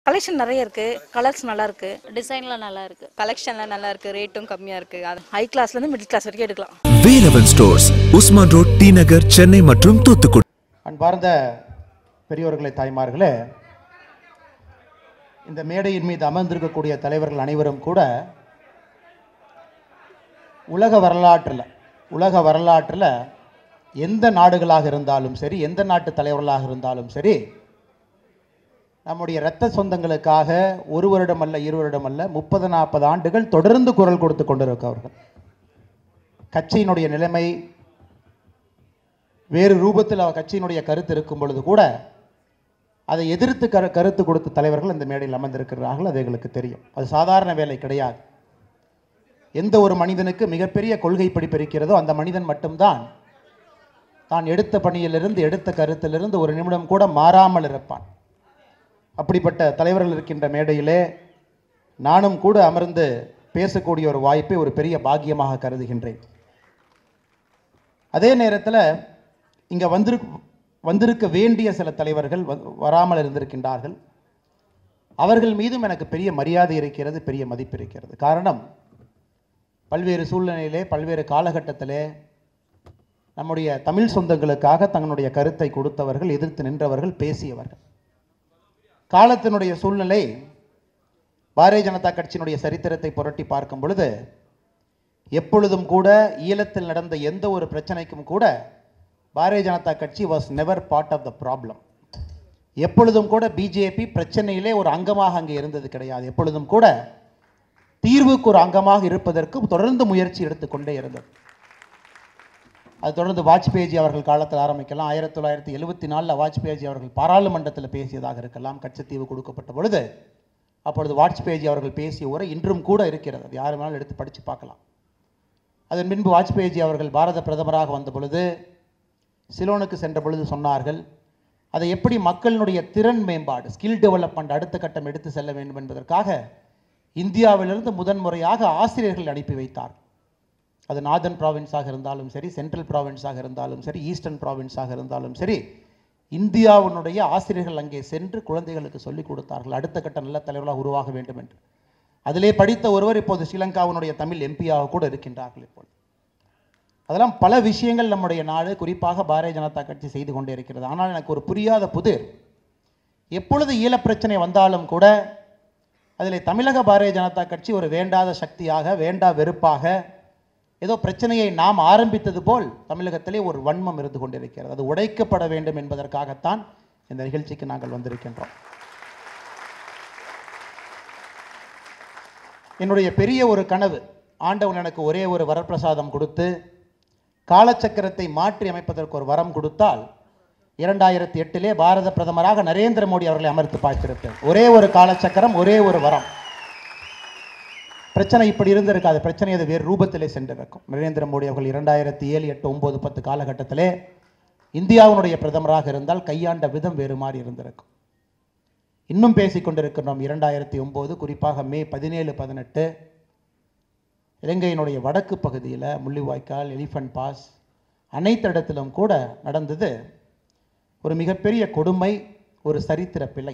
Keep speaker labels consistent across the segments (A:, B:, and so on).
A: Collection நிறைய இருக்கு colours நல்லா இருக்கு
B: டிசைன்லாம் நல்லா இருக்கு
C: கலெக்ஷன்லாம் நல்லா இருக்கு ரேட்டும் கம்மியா இருக்கு அது
A: ஹை கிளாஸ்ல இருந்து மிடில் கிளாஸ் வரைக்கும் எடுக்கலாம்
D: Velavan stores Usman road T Nagar Chennai மற்றும் தூத்துக்குடி
E: அன்பார்ந்த பெரியோர்களே தாய்மார்களே இந்த மேடையின் மீது அமர்ந்திருக்கக்கூடிய தலைவர்கள் அனைவரும் கூட உலக வரலாற்றில் உலக வரலாற்றில் எந்த நாடுகளாக இருந்தாலும் சரி எந்த நாட்டு தலைவர்களாக இருந்தாலும் சரி நம்முடைய இரத்த சொந்தங்களுக்காக ஒரு வருடம் அல்ல இரு வருடம் அல்ல முப்பது நாற்பது ஆண்டுகள் தொடர்ந்து குரல் கொடுத்து கொண்டிருக்கவர்கள் கட்சியினுடைய நிலைமை வேறு ரூபத்தில் அவர் கட்சியினுடைய கருத்து இருக்கும் பொழுது கூட அதை எதிர்த்து கரு கருத்து கொடுத்த தலைவர்கள் இந்த மேடையில் அமர்ந்திருக்கிறார்கள் அது எங்களுக்கு தெரியும் அது சாதாரண வேலை கிடையாது எந்த ஒரு மனிதனுக்கு மிகப்பெரிய கொள்கை பிடிப்பு இருக்கிறதோ அந்த மனிதன் மட்டும்தான் தான் எடுத்த பணியிலிருந்து எடுத்த கருத்திலிருந்து ஒரு நிமிடம் கூட மாறாமல் இருப்பான் அப்படிப்பட்ட தலைவர்கள் இருக்கின்ற மேடையிலே நானும் கூட அமர்ந்து பேசக்கூடிய ஒரு வாய்ப்பை ஒரு பெரிய பாக்கியமாக கருதுகின்றேன் அதே நேரத்தில் இங்கே வந்திரு வந்திருக்க வேண்டிய சில தலைவர்கள் வ- வராமல் இருந்திருக்கின்றார்கள் அவர்கள் மீதும் எனக்கு பெரிய மரியாதை இருக்கிறது பெரிய மதிப்பு இருக்கிறது காரணம் பல்வேறு சூழ்நிலையிலே பல்வேறு காலகட்டத்திலே நம்முடைய தமிழ் சொந்தங்களுக்காக தங்களுடைய கருத்தை கொடுத்தவர்கள் எதிர்த்து நின்றவர்கள் பேசியவர்கள் காலத்தினுடைய சூழ்நிலை பாரதிய ஜனதா கட்சியினுடைய சரித்திரத்தை புரட்டி பார்க்கும் பொழுது எப்பொழுதும் கூட ஈழத்தில் நடந்த எந்த ஒரு பிரச்சனைக்கும் கூட பாரதிய ஜனதா கட்சி was never part of the problem எப்பொழுதும் கூட பிஜேபி பிரச்சனையிலே ஒரு அங்கமாக அங்கே இருந்தது கிடையாது எப்பொழுதும் கூட தீர்வுக்கு ஒரு அங்கமாக இருப்பதற்கு தொடர்ந்து முயற்சி எடுத்துக்கொண்டே இருந்தது அது தொடர்ந்து வாஜ்பேயி அவர்கள் காலத்தில் ஆரம்பிக்கலாம் ஆயிரத்தி தொள்ளாயிரத்தி எழுபத்தி நாலில் வாஜ்பேயி அவர்கள் பாராளுமன்றத்தில் பேசியதாக இருக்கலாம் கச்சத்தீவு கொடுக்கப்பட்ட பொழுது அப்பொழுது வாஜ்பேயி அவர்கள் பேசிய உரை இன்றும் கூட இருக்கிறது அது யார் வேணாலும் எடுத்து படித்து பார்க்கலாம் அதன் பின்பு வாஜ்பேயி அவர்கள் பாரத பிரதமராக வந்த பொழுது சிலோனுக்கு சென்ற பொழுது சொன்னார்கள் அதை எப்படி மக்களினுடைய திறன் மேம்பாடு ஸ்கில் டெவலப்மெண்ட் அடுத்த கட்டம் எடுத்து செல்ல வேண்டும் என்பதற்காக இந்தியாவிலிருந்து முதன்முறையாக ஆசிரியர்கள் அனுப்பி வைத்தார் அது நார்தன் ப்ராவின்ஸாக இருந்தாலும் சரி சென்ட்ரல் ப்ராவின்ஸாக இருந்தாலும் சரி ஈஸ்டர்ன் ப்ராவின்ஸாக இருந்தாலும் சரி இந்தியாவினுடைய ஆசிரியர்கள் அங்கே சென்று குழந்தைகளுக்கு சொல்லிக் கொடுத்தார்கள் அடுத்த கட்ட நல்ல தலைவர்களாக உருவாக வேண்டும் என்று அதிலே படித்த ஒருவர் இப்போது ஸ்ரீலங்காவினுடைய தமிழ் எம்பியாக கூட இருக்கின்றார்கள் இப்பொழுது அதெல்லாம் பல விஷயங்கள் நம்முடைய நாடு குறிப்பாக பாரதிய ஜனதா கட்சி செய்து கொண்டே இருக்கிறது ஆனால் எனக்கு ஒரு புரியாத புதிர் எப்பொழுது ஈழப் பிரச்சனை வந்தாலும் கூட அதில் தமிழக பாரதிய ஜனதா கட்சி ஒரு வேண்டாத சக்தியாக வேண்டா வெறுப்பாக ஏதோ பிரச்சனையை நாம் ஆரம்பித்தது போல் தமிழகத்திலே ஒரு வன்மம் இருந்து கொண்டிருக்கிறது அது உடைக்கப்பட வேண்டும் என்பதற்காகத்தான் இந்த நிகழ்ச்சிக்கு நாங்கள் வந்திருக்கின்றோம் என்னுடைய பெரிய ஒரு கனவு ஆண்டவன் எனக்கு ஒரே ஒரு வரப்பிரசாதம் கொடுத்து காலச்சக்கரத்தை மாற்றி அமைப்பதற்கு ஒரு வரம் கொடுத்தால் இரண்டாயிரத்தி எட்டிலே பாரத பிரதமராக நரேந்திர மோடி அவர்களை அமர்த்து பார்த்திருப்பேன் ஒரே ஒரு காலச்சக்கரம் ஒரே ஒரு வரம் பிரச்சனை இப்படி இருந்திருக்காது பிரச்சனை அது வேறு ரூபத்திலே சென்றிருக்கும் நரேந்திர மோடி அவர்கள் இரண்டாயிரத்தி ஏழு எட்டு ஒன்பது பத்து காலகட்டத்திலே இந்தியாவினுடைய பிரதமராக இருந்தால் கையாண்ட விதம் வேறு மாதிரி இருந்திருக்கும் இன்னும் பேசிக் கொண்டிருக்கிறோம் இரண்டாயிரத்தி ஒன்பது குறிப்பாக மே பதினேழு பதினெட்டு இலங்கையினுடைய வடக்கு பகுதியில் முள்ளிவாய்க்கால் எலிஃபண்ட் பாஸ் அனைத்து இடத்திலும் கூட நடந்தது ஒரு மிகப்பெரிய கொடுமை ஒரு சரித்திர பிழை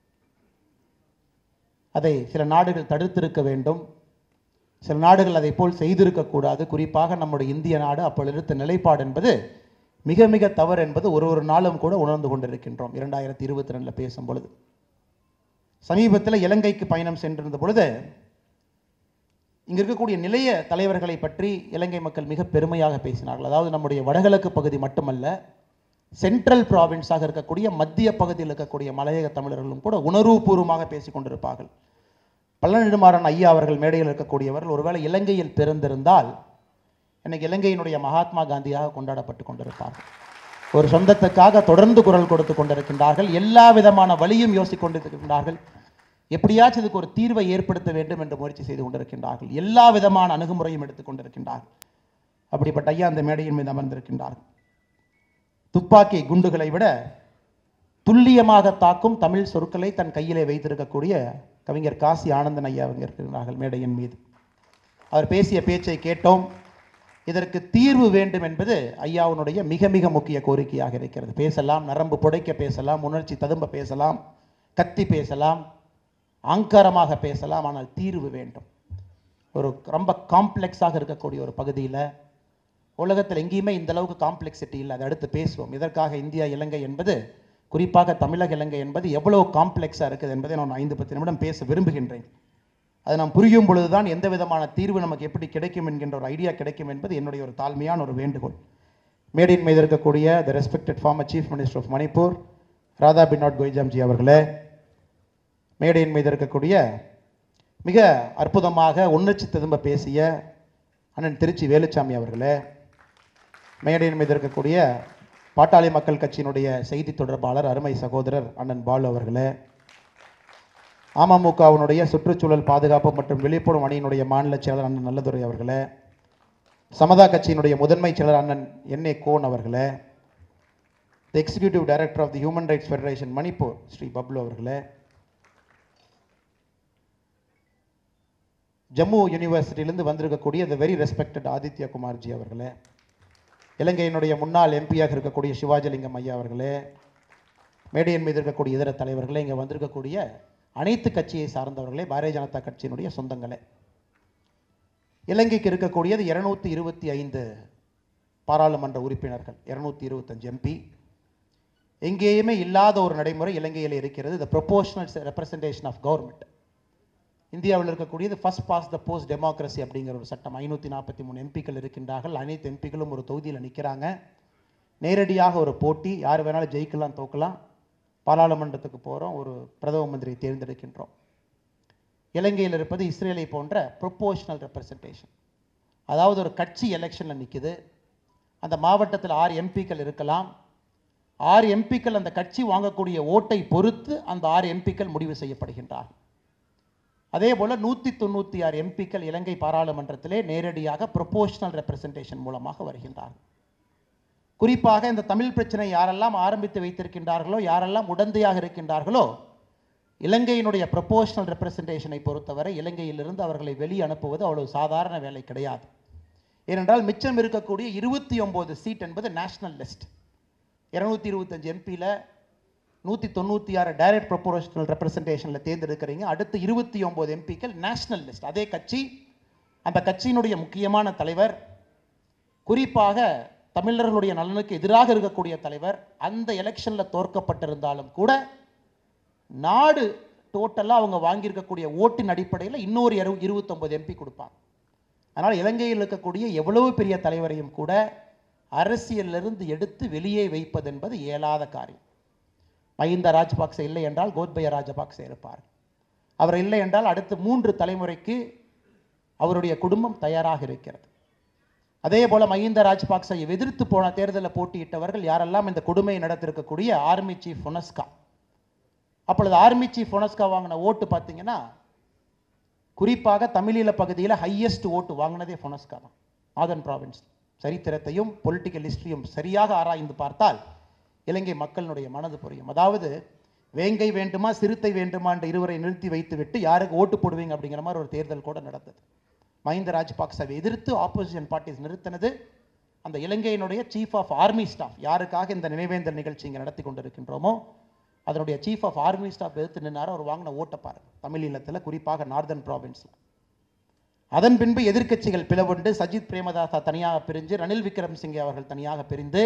E: அதை சில நாடுகள் தடுத்திருக்க வேண்டும் சில நாடுகள் அதை போல் செய்திருக்கக்கூடாது குறிப்பாக நம்முடைய இந்திய நாடு அப்பொழுது எடுத்த நிலைப்பாடு என்பது மிக மிக தவறு என்பது ஒரு ஒரு நாளும் கூட உணர்ந்து கொண்டிருக்கின்றோம் இரண்டாயிரத்தி இருபத்தி ரெண்டில் பேசும் பொழுது சமீபத்தில் இலங்கைக்கு பயணம் சென்றிருந்த பொழுது இங்க இருக்கக்கூடிய நிலைய தலைவர்களை பற்றி இலங்கை மக்கள் மிக பெருமையாக பேசினார்கள் அதாவது நம்முடைய வடகிழக்கு பகுதி மட்டுமல்ல சென்ட்ரல் ப்ராவின்ஸாக இருக்கக்கூடிய மத்திய பகுதியில் இருக்கக்கூடிய மலையக தமிழர்களும் கூட உணர்வுபூர்வமாக பேசிக் கொண்டிருப்பார்கள் பழனிடுமாறன் ஐயா அவர்கள் மேடையில் இருக்கக்கூடியவர்கள் ஒருவேளை இலங்கையில் பிறந்திருந்தால் இன்னைக்கு இலங்கையினுடைய மகாத்மா காந்தியாக கொண்டாடப்பட்டு கொண்டிருப்பார்கள் ஒரு சொந்தத்துக்காக தொடர்ந்து குரல் கொடுத்து கொண்டிருக்கின்றார்கள் எல்லா விதமான வழியும் யோசித்துக் கொண்டிருக்கின்றார்கள் எப்படியாச்சும் இதுக்கு ஒரு தீர்வை ஏற்படுத்த வேண்டும் என்று முயற்சி செய்து கொண்டிருக்கின்றார்கள் எல்லா விதமான அணுகுமுறையும் எடுத்துக் கொண்டிருக்கின்றார்கள் அப்படிப்பட்ட ஐயா அந்த மேடையின் மீது அமர்ந்திருக்கின்றார்கள் துப்பாக்கி குண்டுகளை விட துல்லியமாக தாக்கும் தமிழ் சொற்களை தன் கையிலே வைத்திருக்கக்கூடிய கவிஞர் காசி ஆனந்தன் ஐயா அவங்க இருக்கிறார்கள் மேடையின் மீது அவர் பேசிய பேச்சை கேட்டோம் இதற்கு தீர்வு வேண்டும் என்பது ஐயாவுடைய மிக மிக முக்கிய கோரிக்கையாக இருக்கிறது பேசலாம் நரம்பு புடைக்க பேசலாம் உணர்ச்சி ததும்ப பேசலாம் கத்தி பேசலாம் ஆங்காரமாக பேசலாம் ஆனால் தீர்வு வேண்டும் ஒரு ரொம்ப காம்ப்ளெக்ஸாக இருக்கக்கூடிய ஒரு பகுதியில் உலகத்தில் எங்கேயுமே இந்த அளவுக்கு காம்ப்ளெக்சிட்டி இல்லை அதை அடுத்து பேசுவோம் இதற்காக இந்தியா இலங்கை என்பது குறிப்பாக தமிழக இலங்கை என்பது எவ்வளவு காம்ப்ளெக்ஸாக இருக்குது என்பதை நான் ஐந்து பத்து நிமிடம் பேச விரும்புகின்றேன் அது நாம் புரியும் பொழுதுதான் எந்த விதமான தீர்வு நமக்கு எப்படி கிடைக்கும் என்கின்ற ஒரு ஐடியா கிடைக்கும் என்பது என்னுடைய ஒரு தாழ்மையான ஒரு வேண்டுகோள் மேடையின் மீது இருக்கக்கூடிய the respected former chief minister of Manipur Radha Binod கோய்ஜாம்ஜி அவர்களே மேடையின் மீது இருக்கக்கூடிய மிக அற்புதமாக உணர்ச்சி திரும்ப பேசிய அண்ணன் திருச்சி வேலுச்சாமி அவர்களே மேடையின் மீது இருக்கக்கூடிய பாட்டாளி மக்கள் கட்சியினுடைய செய்தி தொடர்பாளர் அருமை சகோதரர் அண்ணன் பாலு அவர்களே அமமுகவினுடைய சுற்றுச்சூழல் பாதுகாப்பு மற்றும் விழிப்புணர்வு அணியினுடைய மாநில செயலர் அண்ணன் நல்லதுரை அவர்களே சமதா கட்சியினுடைய முதன்மை செயலர் அண்ணன் என் ஏ கோன் அவர்களே the executive director of the human rights federation Manipur Shri Bablu அவர்களே ஜம்மு யூனிவர்சிட்டியிலிருந்து வந்திருக்கக்கூடிய த வெரி ரெஸ்பெக்டட் ஆதித்ய குமார்ஜி அவர்களே இலங்கையினுடைய முன்னாள் எம்பியாக இருக்கக்கூடிய சிவாஜிலிங்கம் ஐயா அவர்களே மேடையின் மீது இருக்கக்கூடிய இதர தலைவர்களே இங்கே வந்திருக்கக்கூடிய அனைத்து கட்சியை சார்ந்தவர்களே பாரதிய ஜனதா கட்சியினுடைய சொந்தங்களே இலங்கைக்கு இருக்கக்கூடியது இருநூத்தி இருபத்தி ஐந்து பாராளுமன்ற உறுப்பினர்கள் இருநூத்தி இருபத்தஞ்சு எம்பி எங்கேயுமே இல்லாத ஒரு நடைமுறை இலங்கையில் இருக்கிறது the proportional representation of government இந்தியாவில் இருக்கக்கூடியது first past the post democracy அப்படிங்கிற ஒரு சட்டம் ஐநூற்றி நாற்பத்தி மூணு எம்பிக்கள் இருக்கின்றார்கள் அனைத்து எம்பிக்களும் ஒரு தொகுதியில் நிற்கிறாங்க நேரடியாக ஒரு போட்டி யார் வேணாலும் ஜெயிக்கலாம் தோக்கலாம் பாராளுமன்றத்துக்கு போகிறோம் ஒரு பிரதம மந்திரியை தேர்ந்தெடுக்கின்றோம் இலங்கையில் இருப்பது இஸ்ரேலை போன்ற ப்ரொபோஷனல் ரெப்ரசன்டேஷன் அதாவது ஒரு கட்சி எலெக்ஷனில் நிற்குது அந்த மாவட்டத்தில் ஆறு எம்பிக்கள் இருக்கலாம் ஆறு எம்பிக்கள் அந்த கட்சி வாங்கக்கூடிய ஓட்டை பொறுத்து அந்த ஆறு எம்பிக்கள் முடிவு செய்யப்படுகின்றார்கள் அதே போல் நூற்றி தொண்ணூற்றி ஆறு எம்பிக்கள் இலங்கை பாராளுமன்றத்திலே நேரடியாக ப்ரொபோஷனல் ரெப்ரசன்டேஷன் மூலமாக வருகின்றார்கள் குறிப்பாக இந்த தமிழ் பிரச்சனை யாரெல்லாம் ஆரம்பித்து வைத்திருக்கின்றார்களோ யாரெல்லாம் உடந்தையாக இருக்கின்றார்களோ இலங்கையினுடைய ப்ரொபோஷனல் ரெப்ரசன்டேஷனை பொறுத்தவரை இலங்கையிலிருந்து அவர்களை வெளியே அனுப்புவது அவ்வளவு சாதாரண வேலை கிடையாது ஏனென்றால் மிச்சம் இருக்கக்கூடிய இருபத்தி ஒம்பது சீட் என்பது நேஷனல் லிஸ்ட் இரநூத்தி இருபத்தஞ்சு எம்பியில் நூற்றி தொண்ணூற்றி ஆறு டைரக்ட் ப்ரொபோஷனல் ரெப்ரசன்டேஷனில் தேர்ந்தெடுக்கிறீங்க அடுத்து இருபத்தி ஒம்பது எம்பிக்கள் நேஷனல் லிஸ்ட் அதே கட்சி அந்த கட்சியினுடைய முக்கியமான தலைவர் குறிப்பாக தமிழர்களுடைய நலனுக்கு எதிராக இருக்கக்கூடிய தலைவர் அந்த எலெக்ஷனில் தோற்கப்பட்டிருந்தாலும் கூட நாடு டோட்டலாக அவங்க வாங்கியிருக்கக்கூடிய ஓட்டின் அடிப்படையில் இன்னொரு இரு இருபத்தொம்பது எம்பி கொடுப்பாங்க அதனால் இலங்கையில் இருக்கக்கூடிய எவ்வளவு பெரிய தலைவரையும் கூட அரசியலிருந்து எடுத்து வெளியே வைப்பது என்பது இயலாத காரியம் மஹிந்த ராஜபக்சே இல்லை என்றால் கோத்பய ராஜபக்சே இருப்பார் அவர் இல்லை என்றால் அடுத்து மூன்று தலைமுறைக்கு அவருடைய குடும்பம் தயாராக இருக்கிறது அதே போல மஹிந்த ராஜபக்சேயை எதிர்த்து போன தேர்தலில் போட்டியிட்டவர்கள் யாரெல்லாம் இந்த கொடுமையை நடத்திருக்கக்கூடிய ஆர்மி சீஃப் ஃபொனஸ்கா அப்பொழுது ஆர்மி சீஃப் ஃபொனஸ்கா வாங்கின ஓட்டு பார்த்தீங்கன்னா குறிப்பாக தமிழீழ பகுதியில் ஹையஸ்ட் ஓட்டு வாங்கினதே ஃபொனஸ்கா தான் நாதன் ப்ராவின்ஸ் சரித்திரத்தையும் பொலிட்டிக்கல் ஹிஸ்டரியும் சரியாக ஆராய்ந்து பார்த்தால் இலங்கை மக்களினுடைய மனது புரியும் அதாவது வேங்கை வேண்டுமா சிறுத்தை வேண்டுமா என்ற இருவரை நிறுத்தி வைத்துவிட்டு யாருக்கு ஓட்டு போடுவீங்க அப்படிங்கிற மாதிரி ஒரு தேர்தல் கூட நடந்தது மஹிந்த ராஜபக்சவை எதிர்த்து ஆப்போசிஷன் பார்ட்டிஸ் நிறுத்தினது அந்த இலங்கையினுடைய சீஃப் ஆஃப் ஆர்மி ஸ்டாஃப் யாருக்காக இந்த நினைவேந்தல் நிகழ்ச்சி இங்கே நடத்தி கொண்டிருக்கின்றோமோ அதனுடைய சீஃப் ஆஃப் ஆர்மி ஸ்டாஃப் எதிர்த்து நின்னாரோ அவர் வாங்கின ஓட்டை பாருங்க தமிழீழத்தில் குறிப்பாக நார்தன் ப்ராவின்ஸில் அதன் பின்பு எதிர்க்கட்சிகள் பிளவுண்டு சஜித் பிரேமதாசா தனியாக பிரிஞ்சு ரணில் விக்ரம்சிங்கே அவர்கள் தனியாக பிரிந்து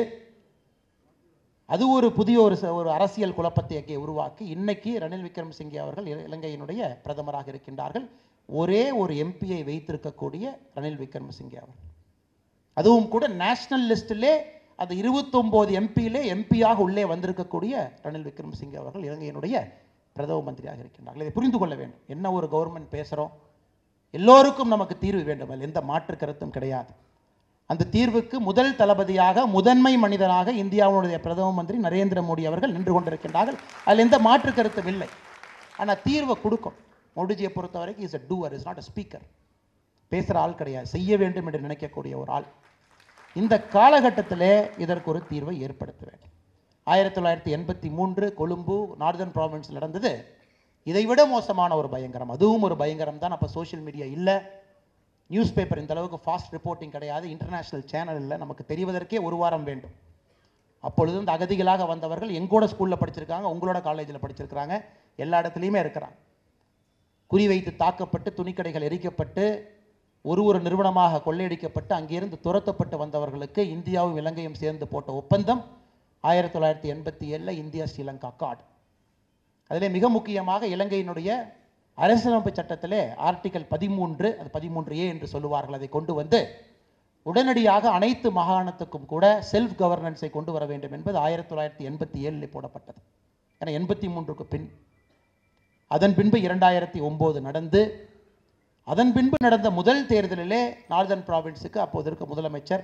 E: அது ஒரு புதிய ஒரு ச- ஒரு அரசியல் குழப்பத்தை உருவாக்கி இன்னைக்கு ரணில் விக்ரம்சிங்கே அவர்கள் இல- இலங்கையினுடைய பிரதமராக இருக்கின்றார்கள் ஒரே ஒரு எம்பியை வைத்திருக்கக்கூடிய ரணில் விக்ரமசிங்கே அவர்கள் அதுவும் கூட நேஷனல் லிஸ்டிலே அது இருபத்தொம்போது எம்பியிலே எம்பியாக உள்ளே வந்திருக்கக்கூடிய ரணில் விக்ரமசிங்கே அவர்கள் இலங்கையினுடைய பிரதம மந்திரியாக இருக்கின்றார்கள் இதை புரிந்து கொள்ள வேண்டும் என்ன ஒரு கவர்மெண்ட் பேசுகிறோம் எல்லோருக்கும் நமக்கு தீர்வு வேண்டும் அதில் எந்த மாற்று கருத்தும் கிடையாது அந்த தீர்வுக்கு முதல் தளபதியாக முதன்மை மனிதனாக இந்தியாவுடைய பிரதம மந்திரி நரேந்திர மோடி அவர்கள் நின்று கொண்டிருக்கின்றார்கள் அதில் எந்த மாற்று கருத்தும் இல்லை ஆனால் தீர்வை கொடுக்கும் மோடிஜியை பொறுத்த வரைக்கும் is a doer is not a speaker பேசுகிற ஆள் கிடையாது செய்ய வேண்டும் என்று நினைக்கக்கூடிய ஒரு ஆள் இந்த காலகட்டத்திலே இதற்கு ஒரு தீர்வை ஏற்படுத்த வேண்டும் ஆயிரத்தி தொள்ளாயிரத்தி எண்பத்தி மூன்று கொழும்பு நார்தர்ன் ப்ராவின்ஸ் நடந்தது இதைவிட மோசமான ஒரு பயங்கரம் அதுவும் ஒரு பயங்கரம் தான் அப்போ சோஷியல் மீடியா இல்லை நியூஸ் பேப்பர் இந்த அளவுக்கு ஃபாஸ்ட் ரிப்போர்ட்டிங் கிடையாது இன்டர்நேஷனல் சேனல் இல்லை நமக்கு தெரிவதற்கே ஒரு வாரம் வேண்டும் அப்பொழுது இந்த அகதிகளாக வந்தவர்கள் எங்கூட ஸ்கூலில் படிச்சிருக்காங்க உங்களோட காலேஜில் படிச்சிருக்கிறாங்க எல்லா இடத்துலையுமே இருக்கிறாங்க குறிவைத்து தாக்கப்பட்டு துணிக்கடைகள் எரிக்கப்பட்டு ஒரு ஒரு நிறுவனமாக கொள்ளையடிக்கப்பட்டு அங்கிருந்து துரத்தப்பட்டு வந்தவர்களுக்கு இந்தியாவும் இலங்கையும் சேர்ந்து போட்ட ஒப்பந்தம் ஆயிரத்தி தொள்ளாயிரத்தி எண்பத்தி ஏழில் இந்தியா ஸ்ரீலங்கா கார்டு அதிலே மிக முக்கியமாக இலங்கையினுடைய அரசியலமைப்பு சட்டத்திலே ஆர்டிகல் பதிமூன்று அது பதிமூன்று ஏ என்று சொல்லுவார்கள் அதை கொண்டு வந்து உடனடியாக அனைத்து மாகாணத்துக்கும் கூட செல்ஃப் கவர்னன்ஸை கொண்டு வர வேண்டும் என்பது ஆயிரத்தி தொள்ளாயிரத்தி எண்பத்தி ஏழில் போடப்பட்டது ஏன்னா எண்பத்தி மூன்றுக்கு பின் அதன் பின்பு இரண்டாயிரத்தி ஒம்பது நடந்து அதன் பின்பு நடந்த முதல் தேர்தலிலே நார்தன் ப்ராவின்ஸுக்கு அப்போது இருக்க முதலமைச்சர்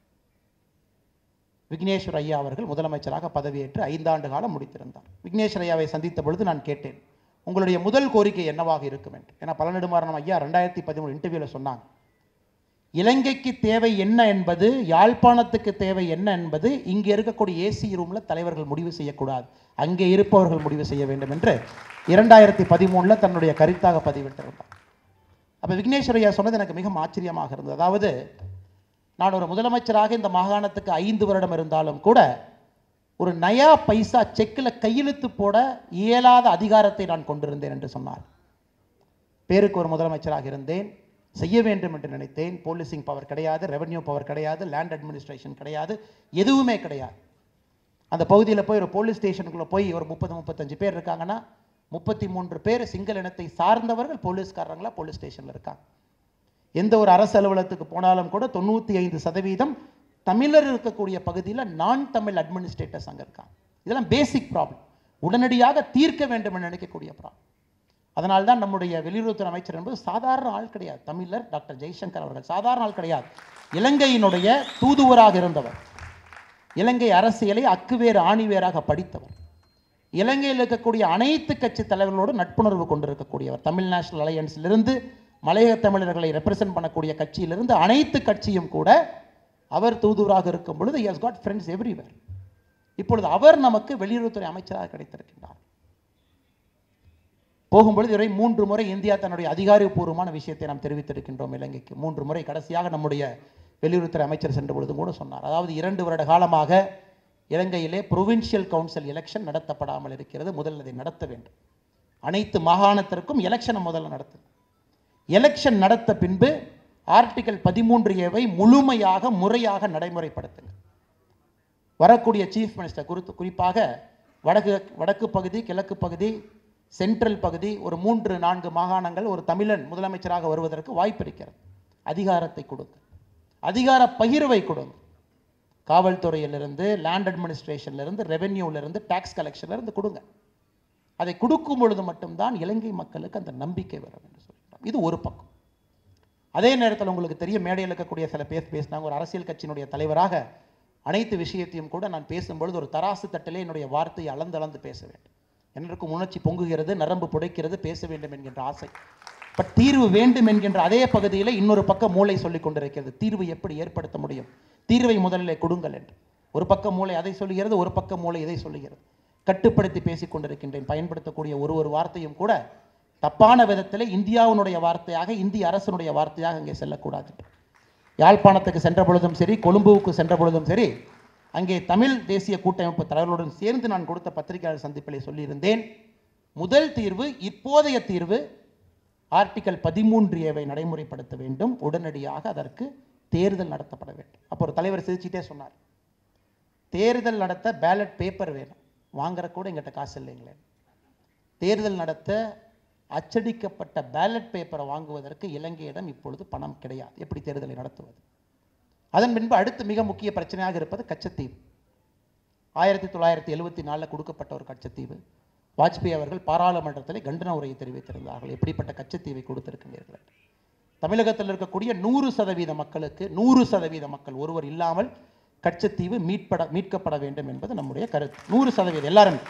E: விக்னேஸ்வர் ஐயா அவர்கள் முதலமைச்சராக பதவியேற்று ஐந்தாண்டு காலம் முடித்திருந்தார் விக்னேஸ்வர் ஐயாவை சந்தித்த பொழுது நான் கேட்டேன் உங்களுடைய முதல் கோரிக்கை என்னவாக இருக்கும் என்று ஏன்னா பழநெடுமாறனம் ஐயா ரெண்டாயிரத்தி பதிமூணு இன்டர்வியூவில் சொன்னாங்க இலங்கைக்கு தேவை என்ன என்பது யாழ்ப்பாணத்துக்கு தேவை என்ன என்பது இங்கே இருக்கக்கூடிய ஏசி ரூமில் தலைவர்கள் முடிவு செய்யக்கூடாது அங்கே இருப்பவர்கள் முடிவு செய்ய வேண்டும் என்று இரண்டாயிரத்தி பதிமூணில் தன்னுடைய கருத்தாக பதிவிட்டிருந்தார் அப்போ விக்னேஸ்வரையா சொன்னது எனக்கு மிகவும் ஆச்சரியமாக இருந்தது அதாவது நான் ஒரு முதலமைச்சராக இந்த மாகாணத்துக்கு ஐந்து வருடம் இருந்தாலும் கூட ஒரு நயா பைசா செக்கில் கையெழுத்து போட இயலாத அதிகாரத்தை நான் கொண்டிருந்தேன் என்று சொன்னார் பேருக்கு ஒரு முதலமைச்சராக இருந்தேன் செய்ய வேண்டும் என்று நினைத்தேன் போலீசிங் பவர் கிடையாது ரெவென்யூ பவர் கிடையாது லேண்ட் அட்மினிஸ்ட்ரேஷன் கிடையாது எதுவுமே கிடையாது அந்த பகுதியில் போய் ஒரு போலீஸ் ஸ்டேஷனுக்குள்ளே போய் ஒரு முப்பது முப்பத்தஞ்சு பேர் இருக்காங்கன்னா முப்பத்தி மூன்று பேர் சிங்கள இனத்தை சார்ந்தவர்கள் போலீஸ்காரங்களா போலீஸ் ஸ்டேஷனில் இருக்காங்க எந்த ஒரு அரசு அலுவலகத்துக்கு போனாலும் கூட தொண்ணூற்றி ஐந்து சதவீதம் தமிழர் இருக்கக்கூடிய பகுதியில் நான் தமிழ் அட்மினிஸ்ட்ரேட்டர்ஸ் அங்கே இருக்காங்க இதெல்லாம் பேசிக் ப்ராப்ளம் உடனடியாக தீர்க்க வேண்டும் என்று நினைக்கக்கூடிய ப்ராப்ளம் அதனால தான் நம்முடைய வெளியுறவுத்துறை அமைச்சர் என்பது சாதாரண ஆள் கிடையாது தமிழர் டாக்டர் ஜெய்சங்கர் அவர்கள் சாதாரண ஆள் கிடையாது இலங்கையினுடைய தூதுவராக இருந்தவர் இலங்கை அரசியலை அக்குவேறு ஆணிவேராக படித்தவர் இலங்கையில் இருக்கக்கூடிய அனைத்து கட்சி தலைவர்களோடு நட்புணர்வு கொண்டிருக்கக்கூடியவர் தமிழ் நேஷனல் அலையன்ஸிலிருந்து மலையக தமிழர்களை ரெப்ரசன்ட் பண்ணக்கூடிய கட்சியிலிருந்து அனைத்து கட்சியும் கூட அவர் தூதுவராக இருக்கும் பொழுது ஹஸ் காட் ஃப்ரெண்ட்ஸ் எவ்ரிவேர் இப்பொழுது அவர் நமக்கு வெளியுறவுத்துறை அமைச்சராக கிடைத்திருக்கின்றார் போகும்பொழுது இதுவரை மூன்று முறை இந்தியா தன்னுடைய அதிகாரப்பூர்வமான விஷயத்தை நாம் தெரிவித்திருக்கின்றோம் இலங்கைக்கு மூன்று முறை கடைசியாக நம்முடைய வெளியுறவுத்துறை அமைச்சர் சென்ற பொழுதும் கூட சொன்னார் அதாவது இரண்டு வருட காலமாக இலங்கையிலே ப்ரொவின்ஷியல் கவுன்சில் எலெக்ஷன் நடத்தப்படாமல் இருக்கிறது முதல்ல அதை நடத்த வேண்டும் அனைத்து மாகாணத்திற்கும் எலெக்ஷனை முதல்ல நடத்து எலெக்ஷன் நடத்த பின்பு ஆர்டிகல் பதிமூன்று ஏவை முழுமையாக முறையாக நடைமுறைப்படுத்துங்க வரக்கூடிய சீஃப் மினிஸ்டர் குறித்து குறிப்பாக வடக்கு வடக்கு பகுதி கிழக்கு பகுதி சென்ட்ரல் பகுதி ஒரு மூன்று நான்கு மாகாணங்கள் ஒரு தமிழன் முதலமைச்சராக வருவதற்கு வாய்ப்பு இருக்கிறது அதிகாரத்தை கொடுங்க அதிகார பகிர்வை கொடுங்க காவல்துறையிலிருந்து லேண்ட் அட்மினிஸ்ட்ரேஷன்லேருந்து ரெவென்யூலேருந்து டேக்ஸ் கலெக்ஷன்லேருந்து கொடுங்க அதை கொடுக்கும் பொழுது மட்டும்தான் இலங்கை மக்களுக்கு அந்த நம்பிக்கை வரும் என்று சொல்கிறோம் இது ஒரு பக்கம் அதே நேரத்தில் உங்களுக்கு தெரியும் மேடையில் இருக்கக்கூடிய சில பேர் பேசினாங்க ஒரு அரசியல் கட்சியினுடைய தலைவராக அனைத்து விஷயத்தையும் கூட நான் பேசும்பொழுது ஒரு தராசு தட்டிலே என்னுடைய வார்த்தையை அளந்து அளந்து பேச வேண்டும் என்னருக்கும் உணர்ச்சி பொங்குகிறது நரம்பு புடைக்கிறது பேச வேண்டும் என்கின்ற ஆசை பட் தீர்வு வேண்டும் என்கின்ற அதே பகுதியில் இன்னொரு பக்கம் மூளை சொல்லிக் கொண்டிருக்கிறது தீர்வு எப்படி ஏற்படுத்த முடியும் தீர்வை முதலில் கொடுங்கள் என்று ஒரு பக்கம் மூளை அதை சொல்லுகிறது ஒரு பக்கம் மூளை இதை சொல்லுகிறது கட்டுப்படுத்தி பேசிக் கொண்டிருக்கின்றேன் பயன்படுத்தக்கூடிய ஒரு ஒரு வார்த்தையும் கூட தப்பான விதத்தில் இந்தியாவினுடைய வார்த்தையாக இந்திய அரசனுடைய வார்த்தையாக அங்கே செல்லக்கூடாது யாழ்ப்பாணத்துக்கு சென்ற பொழுதும் சரி கொழும்புவுக்கு சென்ற பொழுதும் சரி அங்கே தமிழ் தேசிய கூட்டமைப்பு தலைவர்களுடன் சேர்ந்து நான் கொடுத்த பத்திரிகையாளர் சந்திப்பிலே சொல்லியிருந்தேன் முதல் தீர்வு இப்போதைய தீர்வு ஆர்டிகல் பதிமூன்று ஏவை நடைமுறைப்படுத்த வேண்டும் உடனடியாக அதற்கு தேர்தல் நடத்தப்பட வேண்டும் அப்போ ஒரு தலைவர் சிரிச்சிட்டே சொன்னார் தேர்தல் நடத்த பேலட் பேப்பர் வேணும் வாங்குற கூட எங்கிட்ட காசு இல்லைங்களே தேர்தல் நடத்த அச்சடிக்கப்பட்ட பேலட் பேப்பரை வாங்குவதற்கு இலங்கையிடம் இப்பொழுது பணம் கிடையாது எப்படி தேர்தலை நடத்துவது அதன் பின்பு அடுத்து மிக முக்கிய பிரச்சனையாக இருப்பது கச்சத்தீவு ஆயிரத்தி தொள்ளாயிரத்தி எழுபத்தி நாலில் கொடுக்கப்பட்ட ஒரு கச்சத்தீவு வாஜ்பாய் அவர்கள் பாராளுமன்றத்தில் கண்டன உரையை தெரிவித்திருந்தார்கள் எப்படிப்பட்ட கச்சத்தீவை கொடுத்திருக்கின்றீர்கள் என்று. தமிழகத்தில் இருக்கக்கூடிய நூறு சதவீத மக்களுக்கு நூறு சதவீத மக்கள் ஒருவர் இல்லாமல் கச்சத்தீவு மீட்பட மீட்கப்பட வேண்டும் என்பது நம்முடைய கருத்து நூறு சதவீதம் எல்லாரும்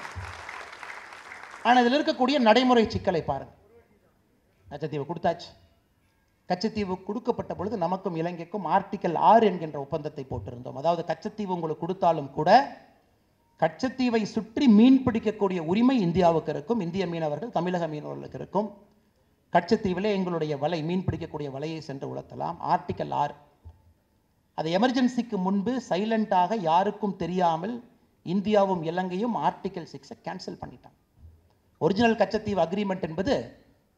E: ஆனால் இதில் இருக்கக்கூடிய நடைமுறை சிக்கலை பாருங்க கச்சத்தீவு கொடுத்தாச்சு கச்சத்தீவு கொடுக்கப்பட்ட பொழுது நமக்கும் இலங்கைக்கும் ஆர்டிக்கல் ஆறு என்கின்ற ஒப்பந்தத்தை போட்டிருந்தோம் அதாவது கச்சத்தீவு உங்களுக்கு கொடுத்தாலும் கூட கச்சத்தீவை சுற்றி மீன் பிடிக்கக்கூடிய உரிமை இந்தியாவுக்கு இருக்கும் இந்திய மீனவர்கள் தமிழக மீனவர்களுக்கு இருக்கும் கச்சத்தீவிலே எங்களுடைய வலை மீன் பிடிக்கக்கூடிய வலையை சென்று உலர்த்தலாம் ஆர்டிக்கல் ஆறு அது எமர்ஜென்சிக்கு முன்பு சைலண்டாக யாருக்கும் தெரியாமல் இந்தியாவும் இலங்கையும் ஆர்டிக்கல் சிக்ஸை கேன்சல் பண்ணிட்டாங்க ஒரிஜினல் கச்சத்தீவு அக்ரிமெண்ட் என்பது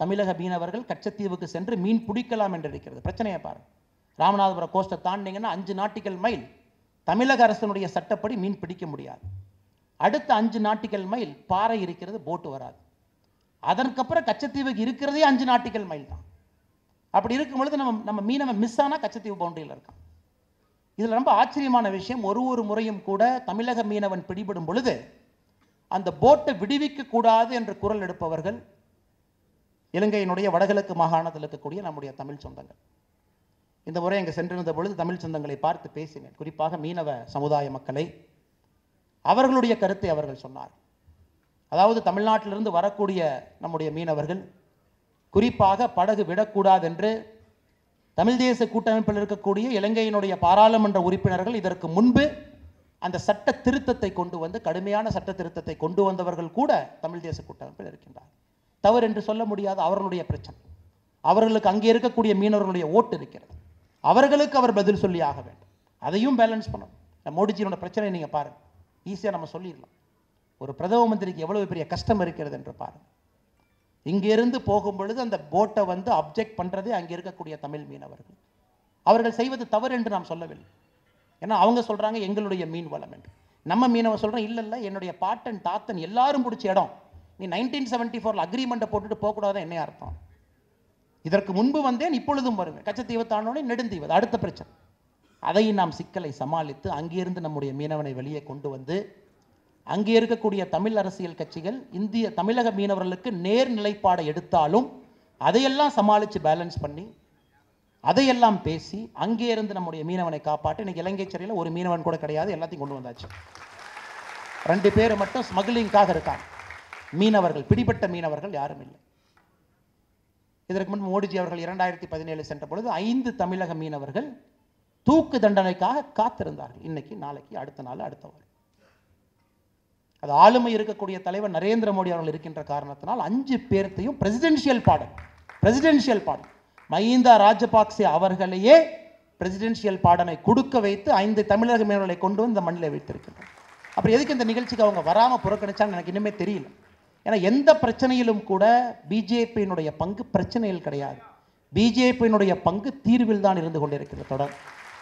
E: தமிழக மீனவர்கள் கச்சத்தீவுக்கு சென்று மீன் பிடிக்கலாம் என்று இருக்கிறது பிரச்சனையை பாருங்க ராமநாதபுரம் கோஸ்ட்டை தாண்டிங்கன்னா அஞ்சு நாட்டிக்கல் மைல் தமிழக அரசனுடைய சட்டப்படி மீன் பிடிக்க முடியாது அடுத்த அஞ்சு நாட்டிக்கல் மைல் பாறை இருக்கிறது போட்டு வராது அதற்கப்புறம் கச்சத்தீவுக்கு இருக்கிறதே அஞ்சு நாட்டிக்கல் மைல் தான் அப்படி இருக்கும் பொழுது நம்ம நம்ம மீனவன் மிஸ் ஆனால் கச்சத்தீவு பவுண்டரியில் இருக்கான் இதில் ரொம்ப ஆச்சரியமான விஷயம் ஒரு ஒரு முறையும் கூட தமிழக மீனவன் பிடிபடும் பொழுது அந்த போட்டை விடுவிக்க கூடாது என்று குரல் எடுப்பவர்கள் இலங்கையினுடைய வடகிழக்கு மாகாணத்தில் இருக்கக்கூடிய நம்முடைய தமிழ் சொந்தங்கள் இந்த முறை அங்கே சென்றிருந்த பொழுது தமிழ் சொந்தங்களை பார்த்து பேசினேன் குறிப்பாக மீனவ சமுதாய மக்களை அவர்களுடைய கருத்தை அவர்கள் சொன்னார் அதாவது தமிழ்நாட்டிலிருந்து வரக்கூடிய நம்முடைய மீனவர்கள் குறிப்பாக படகு விடக்கூடாது என்று தமிழ் தேச கூட்டமைப்பில் இருக்கக்கூடிய இலங்கையினுடைய பாராளுமன்ற உறுப்பினர்கள் இதற்கு முன்பு அந்த சட்ட திருத்தத்தை கொண்டு வந்து கடுமையான சட்ட திருத்தத்தை கொண்டு வந்தவர்கள் கூட தமிழ் தேச கூட்டமைப்பில் இருக்கின்றார் தவறு என்று சொல்ல முடியாத அவர்களுடைய பிரச்சனை அவர்களுக்கு அங்கே இருக்கக்கூடிய மீனவர்களுடைய ஓட்டு இருக்கிறது அவர்களுக்கு அவர் பதில் சொல்லி ஆக வேண்டும் அதையும் பேலன்ஸ் பண்ணணும் இந்த மோடிஜியோட பிரச்சனை நீங்கள் பாருங்க ஈஸியாக நம்ம சொல்லிடலாம் ஒரு பிரதம மந்திரிக்கு எவ்வளவு பெரிய கஷ்டம் இருக்கிறது என்று பாருங்க இங்கிருந்து போகும் பொழுது அந்த போட்டை வந்து அப்ஜெக்ட் பண்ணுறதே அங்கே இருக்கக்கூடிய தமிழ் மீனவர்கள் அவர்கள் செய்வது தவறு என்று நாம் சொல்லவில்லை ஏன்னா அவங்க சொல்கிறாங்க எங்களுடைய மீன் வளம் என்று நம்ம மீனவன் சொல்கிறோம் இல்லை இல்லை என்னுடைய பாட்டன் தாத்தன் எல்லாரும் பிடிச்ச இடம் நீ நைன்டீன் செவன்ட்டி ஃபோரில் அக்ரிமெண்ட்டை போட்டுட்டு போகக்கூடாது என்ன அர்த்தம் இதற்கு முன்பு வந்தேன் இப்பொழுதும் வருவேன் கச்சத்தீவு தாண்டோடனே நெடுந்தீவு அது அடுத்த பிரச்சனை அதை நாம் சிக்கலை சமாளித்து அங்கிருந்து நம்முடைய மீனவனை வெளியே கொண்டு வந்து அங்கே இருக்கக்கூடிய தமிழ் அரசியல் கட்சிகள் இந்திய தமிழக மீனவர்களுக்கு நேர் நிலைப்பாடை எடுத்தாலும் அதையெல்லாம் சமாளித்து பேலன்ஸ் பண்ணி அதையெல்லாம் பேசி அங்கே இருந்து நம்முடைய மீனவனை காப்பாற்றி இன்னைக்கு இலங்கை சிறையில் ஒரு மீனவன் கூட கிடையாது எல்லாத்தையும் கொண்டு வந்தாச்சு ரெண்டு பேர் மட்டும் ஸ்மக்லிங்காக இருக்காங்க மீனவர்கள் பிடிபட்ட மீனவர்கள் யாரும் இல்லை இதற்கு முன்பு மோடிஜி அவர்கள் இரண்டாயிரத்தி பதினேழு சென்ற பொழுது ஐந்து தமிழக மீனவர்கள் தூக்கு தண்டனைக்காக காத்திருந்தார்கள் இன்னைக்கு நாளைக்கு அடுத்த நாள் அடுத்த வாரம் அது ஆளுமை இருக்கக்கூடிய தலைவர் நரேந்திர மோடி அவர்கள் இருக்கின்ற காரணத்தினால் அஞ்சு பேர்த்தையும் பிரசிடென்ஷியல் பாடல் பிரசிடென்ஷியல் பாடல் மஹிந்தா ராஜபாக்சே அவர்களையே பிரசிடென்ஷியல் பாடனை கொடுக்க வைத்து ஐந்து தமிழக மீனவர்களை கொண்டு வந்து இந்த மண்ணில் வைத்திருக்கின்றனர் அப்புறம் எதுக்கு இந்த நிகழ்ச்சிக்கு அவங்க வராமல் புறக்கணிச்சாங்கன்னு எனக்கு இனிமே தெரியல ஏன்னா எந்த பிரச்சனையிலும் கூட பிஜேபியினுடைய பங்கு பிரச்சனையில் கிடையாது பிஜேபியினுடைய பங்கு தீர்வில் தான் இருந்து கொண்டிருக்கிறது தொடர்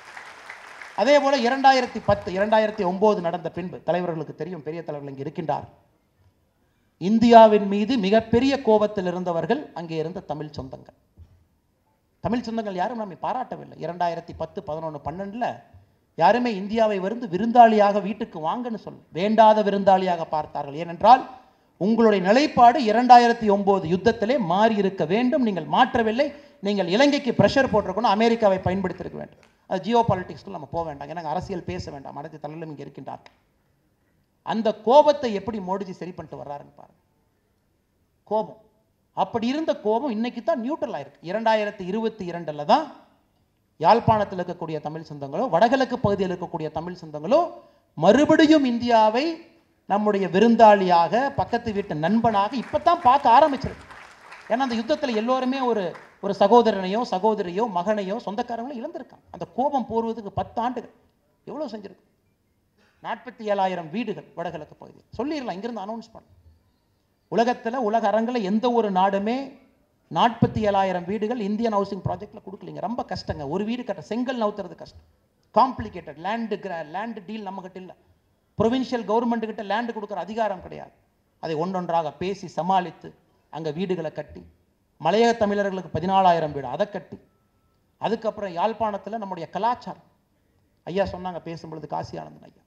E: அதே போல இரண்டாயிரத்தி பத்து இரண்டாயிரத்தி ஒன்பது நடந்த பின்பு தலைவர்களுக்கு தெரியும் பெரிய தலைவர்கள் இங்கே இருக்கின்றார் இந்தியாவின் மீது மிகப்பெரிய கோபத்தில் இருந்தவர்கள் அங்கே இருந்த தமிழ் சொந்தங்கள் தமிழ் சொந்தங்கள் யாரும் நம்மை பாராட்டவில்லை இரண்டாயிரத்தி பத்து பதினொன்று பன்னெண்டில் யாருமே இந்தியாவை வந்து விருந்தாளியாக வீட்டுக்கு வாங்கன்னு சொல் வேண்டாத விருந்தாளியாக பார்த்தார்கள் ஏனென்றால் உங்களுடைய நிலைப்பாடு இரண்டாயிரத்தி ஒன்பது யுத்தத்திலே மாறி இருக்க வேண்டும் நீங்கள் மாற்றவில்லை நீங்கள் இலங்கைக்கு பிரஷர் போட்டிருக்கணும் அமெரிக்காவை பயன்படுத்தியிருக்க வேண்டும் அது ஜியோ பாலிட்டிக்ஸ்க்கு நம்ம போக வேண்டாம் ஏன்னா அரசியல் பேச வேண்டாம் அனைத்து தலைவர்களும் இங்கே இருக்கின்றார் அந்த கோபத்தை எப்படி மோடிஜி சரி பண்ணிட்டு வர்றாருன்னு பாருங்க கோபம் அப்படி இருந்த கோபம் இன்னைக்கு தான் நியூட்ரல் ஆயிருக்கு இரண்டாயிரத்தி இருபத்தி இரண்டில் தான் யாழ்ப்பாணத்தில் இருக்கக்கூடிய தமிழ் சொந்தங்களோ வடகிழக்கு பகுதியில் இருக்கக்கூடிய தமிழ் சொந்தங்களோ மறுபடியும் இந்தியாவை நம்முடைய விருந்தாளியாக பக்கத்து வீட்டு நண்பனாக இப்போ தான் பார்க்க ஆரம்பிச்சிருக்கு ஏன்னா அந்த யுத்தத்தில் எல்லோருமே ஒரு ஒரு சகோதரனையோ சகோதரியோ மகனையோ சொந்தக்காரங்களோ இழந்திருக்காங்க அந்த கோபம் போர்வதுக்கு பத்து ஆண்டுகள் எவ்வளோ செஞ்சிருக்கு நாற்பத்தி ஏழாயிரம் வீடுகள் வடகிழக்கு பகுதி சொல்லிடலாம் இங்கிருந்து அனௌன்ஸ் பண்ண உலகத்தில் உலக அரங்கில் எந்த ஒரு நாடுமே நாற்பத்தி ஏழாயிரம் வீடுகள் இந்தியன் ஹவுசிங் ப்ராஜெக்டில் கொடுக்கலீங்க ரொம்ப கஷ்டங்க ஒரு வீடு கட்ட செங்கல் நவுத்துறது கஷ்டம் காம்ப்ளிகேட்டட் லேண்டு லேண்டு டீல் நம்மகிட்ட இல்லை ப்ரொவின்ஷியல் கவர்மெண்ட்டுக்கிட்ட லேண்டு கொடுக்குற அதிகாரம் கிடையாது அதை ஒன்றொன்றாக பேசி சமாளித்து அங்கே வீடுகளை கட்டி மலையக தமிழர்களுக்கு பதினாலாயிரம் வீடு அதை கட்டி அதுக்கப்புறம் யாழ்ப்பாணத்தில் நம்முடைய கலாச்சாரம் ஐயா சொன்னாங்க பேசும்பொழுது காசி ஆனந்தன் ஐயா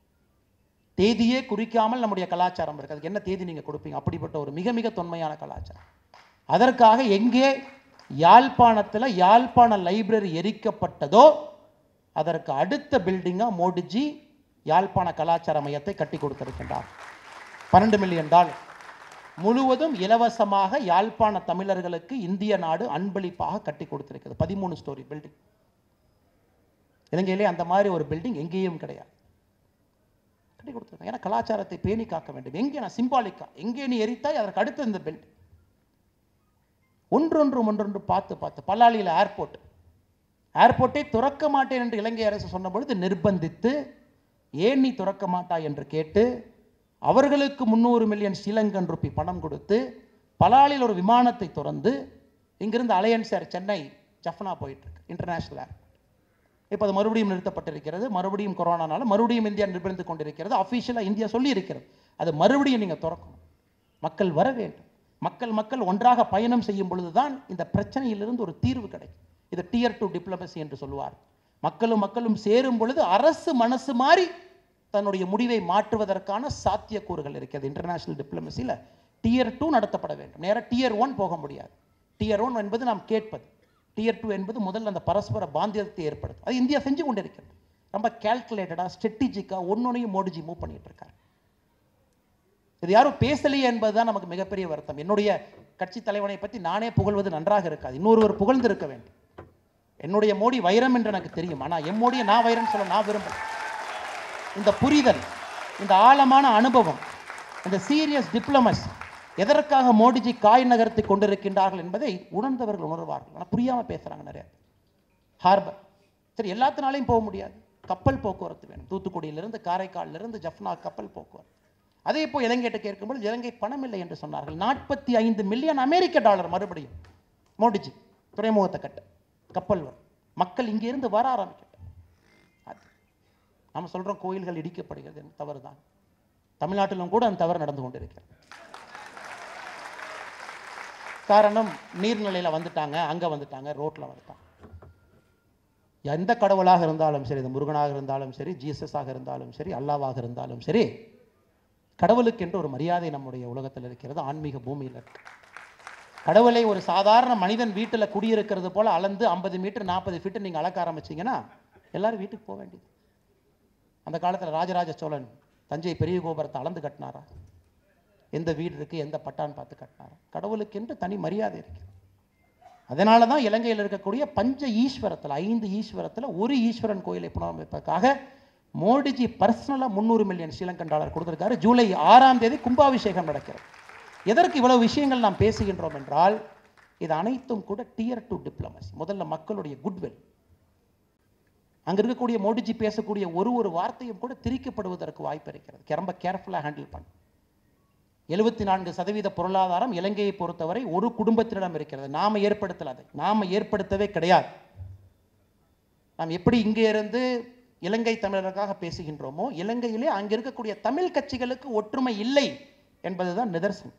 E: தேதியே குறிக்காமல் நம்முடைய கலாச்சாரம் இருக்குது அதுக்கு என்ன தேதி நீங்கள் கொடுப்பீங்க அப்படிப்பட்ட ஒரு மிக மிக தொன்மையான கலாச்சாரம் அதற்காக எங்கே யாழ்ப்பாணத்தில் யாழ்ப்பாண லைப்ரரி எரிக்கப்பட்டதோ அதற்கு அடுத்த பில்டிங்காக மோடிஜி யாழ்ப்பாண கலாச்சார மையத்தை கட்டி கொடுத்திருக்கின்றார் பன்னெண்டு மில்லியன் டாலர் முழுவதும் இலவசமாக யாழ்ப்பாண தமிழர்களுக்கு இந்திய நாடு அன்பளிப்பாக கட்டி கொடுத்திருக்கிறது பதிமூணு ஸ்டோரி பில்டிங் இலங்கையிலே அந்த மாதிரி ஒரு பில்டிங் எங்கேயும் கிடையாது கட்டி கொடுத்துருக்காங்க ஏன்னா கலாச்சாரத்தை பேணி காக்க வேண்டும் எங்கே நான் சிம்பாலிக்கா எங்கே நீ எரித்தாய் அதற்கு அடுத்து இந்த பில்டிங் ஒன்றொன்று ஒன்றொன்று பார்த்து பார்த்து பல்லாளியில் ஏர்போர்ட் ஏர்போர்ட்டை துறக்க மாட்டேன் என்று இலங்கை அரசு சொன்ன பொழுது நிர்பந்தித்து ஏன் நீ துறக்க மாட்டாய் என்று கேட்டு அவர்களுக்கு முந்நூறு மில்லியன் ஸ்ரீலங்கன் ருப்பி பணம் கொடுத்து பலாலில் ஒரு விமானத்தை திறந்து இங்கிருந்து அலையன்ஸ் ஏர் சென்னை ஜஃப்னா போயிட்டு இருக்கு இன்டர்நேஷனல் ஏர் இப்போ அது மறுபடியும் நிறுத்தப்பட்டிருக்கிறது மறுபடியும் கொரோனானால மறுபடியும் இந்தியா நிர்பந்தித்து கொண்டிருக்கிறது அஃபிஷியலாக இந்தியா சொல்லி இருக்கிறது அது மறுபடியும் நீங்கள் திறக்கணும் மக்கள் வர வேண்டும் மக்கள் மக்கள் ஒன்றாக பயணம் செய்யும் பொழுது தான் இந்த பிரச்சனையிலிருந்து ஒரு தீர்வு கிடைக்கும் இது டியர் டூ டிப்ளமசி என்று சொல்லுவார் மக்களும் மக்களும் சேரும் பொழுது அரசு மனசு மாறி தன்னுடைய முடிவை மாற்றுவதற்கான சாத்தியக்கூறுகள் இருக்கிறது இன்டர்நேஷனல் டிப்ளமசியில் டியர் டூ நடத்தப்பட வேண்டும் நேராக டியர் ஒன் போக முடியாது டியர் ஒன் என்பது நாம் கேட்பது டியர் டூ என்பது முதல்ல அந்த பரஸ்பர பாந்தியத்தை ஏற்படுத்தும் அது இந்தியா செஞ்சு கொண்டிருக்கிறது ரொம்ப கேல்குலேட்டடாக ஸ்ட்ரெட்டிஜிக்காக ஒன்னொன்னையும் மோடிஜி மூவ் பண்ணிட்டு இருக்காரு இது யாரும் பேசலையே என்பதுதான் நமக்கு மிகப்பெரிய வருத்தம் என்னுடைய கட்சி தலைவனை பற்றி நானே புகழ்வது நன்றாக இருக்காது இன்னொருவர் புகழ்ந்து இருக்க வேண்டும் என்னுடைய மோடி வைரம் என்று எனக்கு தெரியும் ஆனால் என் மோடியை நான் வைரம் சொல்ல நான் விரும்புகிறேன் இந்த புரிதல் இந்த ஆழமான அனுபவம் இந்த சீரியஸ் டிப்ளமஸ் எதற்காக மோடிஜி காய் நகர்த்தி கொண்டிருக்கின்றார்கள் என்பதை உணர்ந்தவர்கள் உணர்வார்கள் ஆனால் புரியாமல் பேசுகிறாங்க நிறைய பேர். ஹார்பர் சரி எல்லாத்தினாலையும் போக முடியாது கப்பல் போக்குவரத்து வேணும் தூத்துக்குடியிலிருந்து காரைக்காலிலிருந்து ஜஃப்னா கப்பல் போக்குவரத்து அதே இப்போ இலங்கையிட்ட கேட்கும்போது இலங்கை பணம் இல்லை என்று சொன்னார்கள் நாற்பத்தி ஐந்து மில்லியன் அமெரிக்க டாலர் மறுபடியும் மோடிஜி துறைமுகத்தை கட்ட கப்பல் வரும் மக்கள் இங்கிருந்து வர ஆரம்பிக்கட்டும் அது நம்ம சொல்கிறோம் கோயில்கள் இடிக்கப்படுகிறது என்று தவறு தான் தமிழ்நாட்டிலும் கூட அந்த தவறு நடந்து கொண்டிருக்கிறது காரணம் நீர்நிலையில் வந்துட்டாங்க அங்கே வந்துட்டாங்க ரோட்டில் வந்துட்டாங்க எந்த கடவுளாக இருந்தாலும் சரி இது முருகனாக இருந்தாலும் சரி ஜீசஸாக இருந்தாலும் சரி அல்லாவாக இருந்தாலும் சரி கடவுளுக்கென்று ஒரு மரியாதை நம்முடைய உலகத்தில் இருக்கிறது ஆன்மீக பூமியில் இருக்கு கடவுளை ஒரு சாதாரண மனிதன் வீட்டில் குடியிருக்கிறது போல அளந்து ஐம்பது மீட்டர் நாற்பது ஃபீட்டு நீங்கள் அளக்க ஆரம்பிச்சீங்கன்னா எல்லாரும் வீட்டுக்கு போக வேண்டியது அந்த காலத்தில் ராஜராஜ சோழன் தஞ்சை பெரிய கோபுரத்தை அளந்து கட்டினாரா எந்த வீடு இருக்குது எந்த பட்டான்னு பார்த்து கட்டினாரா கடவுளுக்கென்று தனி மரியாதை இருக்கு அதனால தான் இலங்கையில் இருக்கக்கூடிய பஞ்ச ஈஸ்வரத்தில் ஐந்து ஈஸ்வரத்தில் ஒரு ஈஸ்வரன் கோயிலை புனரமைப்பதற்காக மோடிஜி பர்சனலாக முந்நூறு மில்லியன் ஸ்ரீலங்கன் டாலர் கொடுத்திருக்காரு ஜூலை ஆறாம் தேதி கும்பாபிஷேகம் நடக்கிறது எதற்கு இவ்வளவு விஷயங்கள் நாம் பேசுகின்றோம் என்றால் இது அனைத்தும் கூட டியர் டூ டிப்ளமசி முதல்ல மக்களுடைய குட்வில் அங்க இருக்கக்கூடிய மோடிஜி பேசக்கூடிய ஒரு ஒரு வார்த்தையும் கூட திரிக்கப்படுவதற்கு வாய்ப்பு இருக்கிறது ரொம்ப கேர்ஃபுல்லாக ஹேண்டில் பண்ணும் எழுபத்தி நான்கு சதவீத பொருளாதாரம் இலங்கையை பொறுத்தவரை ஒரு குடும்பத்தினிடம் இருக்கிறது நாம ஏற்படுத்தல அதை நாம ஏற்படுத்தவே கிடையாது நாம் எப்படி இங்கே இருந்து இலங்கை தமிழருக்காக பேசுகின்றோமோ இலங்கையிலே அங்கே இருக்கக்கூடிய தமிழ் கட்சிகளுக்கு ஒற்றுமை இல்லை என்பதுதான் நிதர்சனம்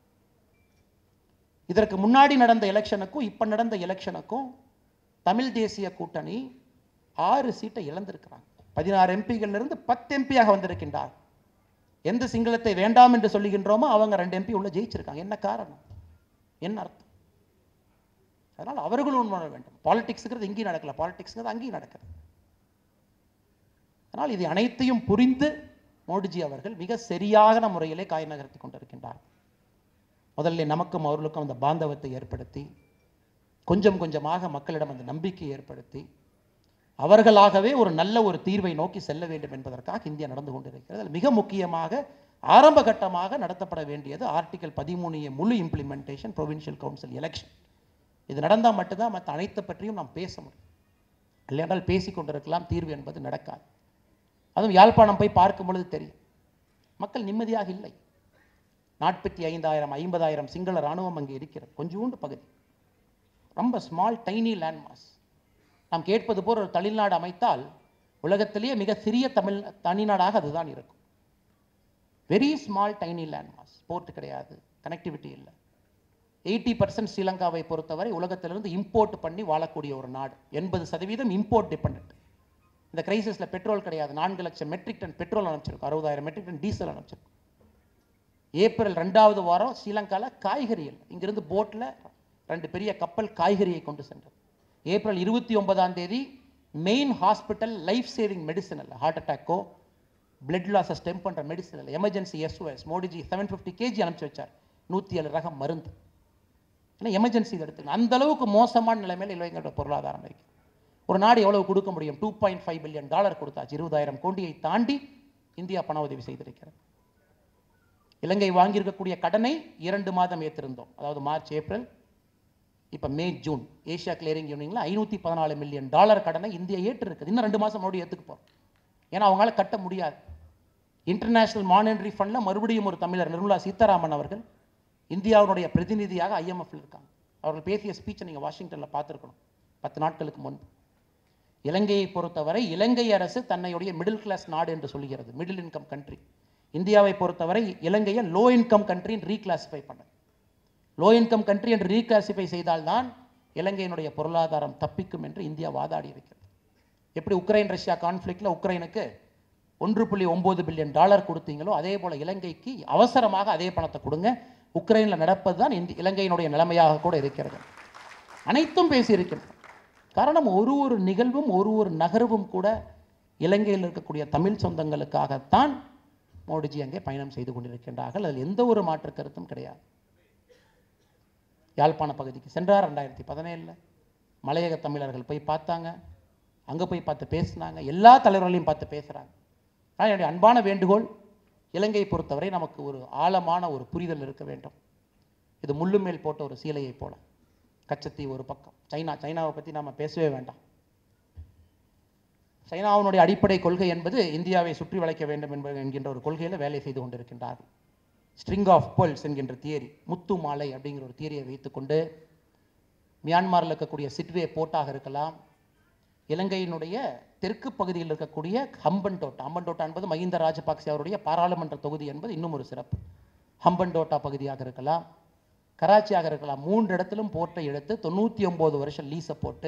E: இதற்கு முன்னாடி நடந்த எலெக்ஷனுக்கும் இப்போ நடந்த எலெக்ஷனுக்கும் தமிழ் தேசிய கூட்டணி ஆறு சீட்டை இழந்திருக்கிறாங்க பதினாறு எம்பிகள்ல இருந்து பத்து எம்பியாக வந்திருக்கின்றார் எந்த சிங்களத்தை வேண்டாம் என்று சொல்லுகின்றோமோ அவங்க ரெண்டு எம்பி உள்ள ஜெயிச்சிருக்காங்க என்ன காரணம் என்ன அர்த்தம் அதனால் அவர்களும் உணர வேண்டும் பாலிடிக்ஸுங்கிறது இங்கேயும் நடக்கல பாலிடிக்ஸுங்கிறது அங்கேயும் நடக்குது அதனால் இது அனைத்தையும் புரிந்து மோடிஜி அவர்கள் மிக சரியான முறையிலே காய் நகர்த்தி கொண்டிருக்கின்றார் முதல்ல நமக்கும் அவர்களுக்கும் அந்த பாந்தவத்தை ஏற்படுத்தி கொஞ்சம் கொஞ்சமாக மக்களிடம் அந்த நம்பிக்கை ஏற்படுத்தி அவர்களாகவே ஒரு நல்ல ஒரு தீர்வை நோக்கி செல்ல வேண்டும் என்பதற்காக இந்தியா நடந்து கொண்டிருக்கிறது அதில் மிக முக்கியமாக ஆரம்ப கட்டமாக நடத்தப்பட வேண்டியது ஆர்டிகல் பதிமூணு முழு இம்ப்ளிமெண்டேஷன் ப்ரொவின்ஷியல் கவுன்சில் எலெக்ஷன் இது நடந்தால் மட்டும்தான் மற்ற அனைத்து பற்றியும் நாம் பேச முடியும் இல்லையென்றால் பேசிக் கொண்டிருக்கலாம் தீர்வு என்பது நடக்காது அதுவும் யாழ்ப்பாணம் போய் பார்க்கும் பொழுது தெரியும் மக்கள் நிம்மதியாக இல்லை நாற்பத்தி ஐந்தாயிரம் ஐம்பதாயிரம் சிங்கள இராணுவம் அங்கே இருக்கிறது கொஞ்சோண்டு பகுதி ரொம்ப ஸ்மால் டைனி லேண்ட் மாஸ் நாம் கேட்பது போல் ஒரு தமிழ்நாடு அமைத்தால் உலகத்திலேயே மிக சிறிய தமிழ் தனிநாடாக அதுதான் இருக்கும் very small tiny land mass port கிடையாது கனெக்டிவிட்டி இல்லை எயிட்டி பர்சன்ட் ஸ்ரீலங்காவை பொறுத்தவரை உலகத்திலிருந்து இம்போர்ட் பண்ணி வாழக்கூடிய ஒரு நாடு எண்பது சதவீதம் இம்போர்ட் டிபெண்ட் இந்த கிரைசிஸில் பெட்ரோல் கிடையாது நான்கு லட்சம் மெட்ரிக் டன் பெட்ரோல் அனுப்பிச்சிருக்கோம் அறுபதாயிரம் மெட்ரிக் டன் டீசல் அனுப்பிச்சிருக்கோம் ஏப்ரல் ரெண்டாவது வாரம் ஸ்ரீலங்காவில் காய்கறி இல்லை இங்கிருந்து போட்டில் ரெண்டு பெரிய கப்பல் காய்கறியை கொண்டு சென்றது ஏப்ரல் இருபத்தி ஒன்பதாம் தேதி main hospital life saving medicine இல்லை ஹார்ட் அட்டாக்கோ பிளட் லாஸை ஸ்டெம் பண்ணுற மெடிசன் இல்லை emergency SOS Modiji seven fifty KG அனுப்பிச்சு வச்சார் நூற்றி ஏழு ரகம் மருந்து ஏன்னா எமர்ஜென்சி இதை எடுத்துங்க அந்த அளவுக்கு மோசமான நிலைமையில் இலங்கையோட பொருளாதாரம் இருக்கு ஒரு நாடு எவ்வளவு கொடுக்க முடியும் two point five billion dollar கொடுத்தாச்சு இருபதாயிரம் கோடியை தாண்டி இந்தியா பண உதவி செய்திருக்கிறது இலங்கை வாங்கியிருக்கக்கூடிய கடனை இரண்டு மாதம் ஏற்றிருந்தோம் அதாவது மார்ச் ஏப்ரல் இப்போ மே ஜூன் ஏஷியா கிளியரிங் யூனியனில் ஐநூற்றி பதினாலு மில்லியன் டாலர் கடனை இந்தியா ஏற்றிருக்குது இன்னும் ரெண்டு மாதம் மறுபடியும் ஏற்றுக்கு போகிறோம் ஏன்னா அவங்களால கட்ட முடியாது இன்டர்நேஷனல் மானிட்டரி ஃபண்டில் மறுபடியும் ஒரு தமிழர் நிர்மலா சீதாராமன் அவர்கள் இந்தியாவுடைய பிரதிநிதியாக ஐஎம்எஃப்ல இருக்காங்க அவர்கள் பேசிய ஸ்பீச்சை நீங்கள் வாஷிங்டனில் பார்த்துருக்கணும் பத்து நாட்களுக்கு முன்பு இலங்கையை பொறுத்தவரை இலங்கை அரசு தன்னையுடைய மிடில் கிளாஸ் நாடு என்று சொல்கிறது மிடில் இன்கம் கண்ட்ரி இந்தியாவை பொறுத்தவரை இலங்கையை லோ இன்கம் கண்ட்ரின்னு ரீகிளாசிஃபை பண்ண லோ இன்கம் கண்ட்ரி என்று ரீகிளாசிஃபை செய்தால்தான் இலங்கையினுடைய பொருளாதாரம் தப்பிக்கும் என்று இந்தியா வாதாடி இருக்கிறது எப்படி உக்ரைன் ரஷ்யா கான்ஃப்ளிக்டில் உக்ரைனுக்கு ஒன்று புள்ளி ஒம்பது பில்லியன் டாலர் கொடுத்தீங்களோ அதே போல் இலங்கைக்கு அவசரமாக அதே பணத்தை கொடுங்க உக்ரைனில் நடப்பது தான் இந்தி இலங்கையினுடைய நிலைமையாக கூட இருக்கிறது அனைத்தும் பேசியிருக்கின்றோம் காரணம் ஒரு ஒரு நிகழ்வும் ஒரு ஒரு நகர்வும் கூட இலங்கையில் இருக்கக்கூடிய தமிழ் சொந்தங்களுக்காகத்தான் மோடிஜி அங்கே பயணம் செய்து கொண்டிருக்கின்றார்கள் அதில் எந்த ஒரு மாற்று கருத்தும் கிடையாது யாழ்ப்பாண பகுதிக்கு சென்றார் ரெண்டாயிரத்தி பதினேழில் மலையக தமிழர்கள் போய் பார்த்தாங்க அங்கே போய் பார்த்து பேசினாங்க எல்லா தலைவர்களையும் பார்த்து பேசுகிறாங்க ஆனால் என்னுடைய அன்பான வேண்டுகோள் இலங்கையை பொறுத்தவரை நமக்கு ஒரு ஆழமான ஒரு புரிதல் இருக்க வேண்டும் இது முள்ளு மேல் போட்ட ஒரு சீலையை போல கச்சத்தீவு ஒரு பக்கம் சைனா சைனாவை பற்றி நாம் பேசவே வேண்டாம் சைனாவினுடைய அடிப்படை கொள்கை என்பது இந்தியாவை சுற்றி வளைக்க வேண்டும் என்பது என்கின்ற ஒரு கொள்கையில் வேலை செய்து கொண்டிருக்கின்றார்கள் ஸ்ட்ரிங் ஆஃப் பேர்ல்ஸ் என்கின்ற தியரி முத்து மாலை அப்படிங்கிற ஒரு தியரியை வைத்துக்கொண்டு மியான்மரில் இருக்கக்கூடிய சிட்வே போர்ட்டாக இருக்கலாம் இலங்கையினுடைய தெற்கு பகுதியில் இருக்கக்கூடிய ஹம்பன்டோட்டா ஹம்பன்டோட்டா என்பது மஹிந்த ராஜபக்சே அவருடைய பாராளுமன்ற தொகுதி என்பது இன்னும் ஒரு சிறப்பு ஹம்பன்டோட்டா பகுதியாக இருக்கலாம் கராச்சியாக இருக்கலாம் மூன்று இடத்திலும் போர்ட்டை எடுத்து தொண்ணூற்றி ஒம்பது வருஷம் லீஸை போட்டு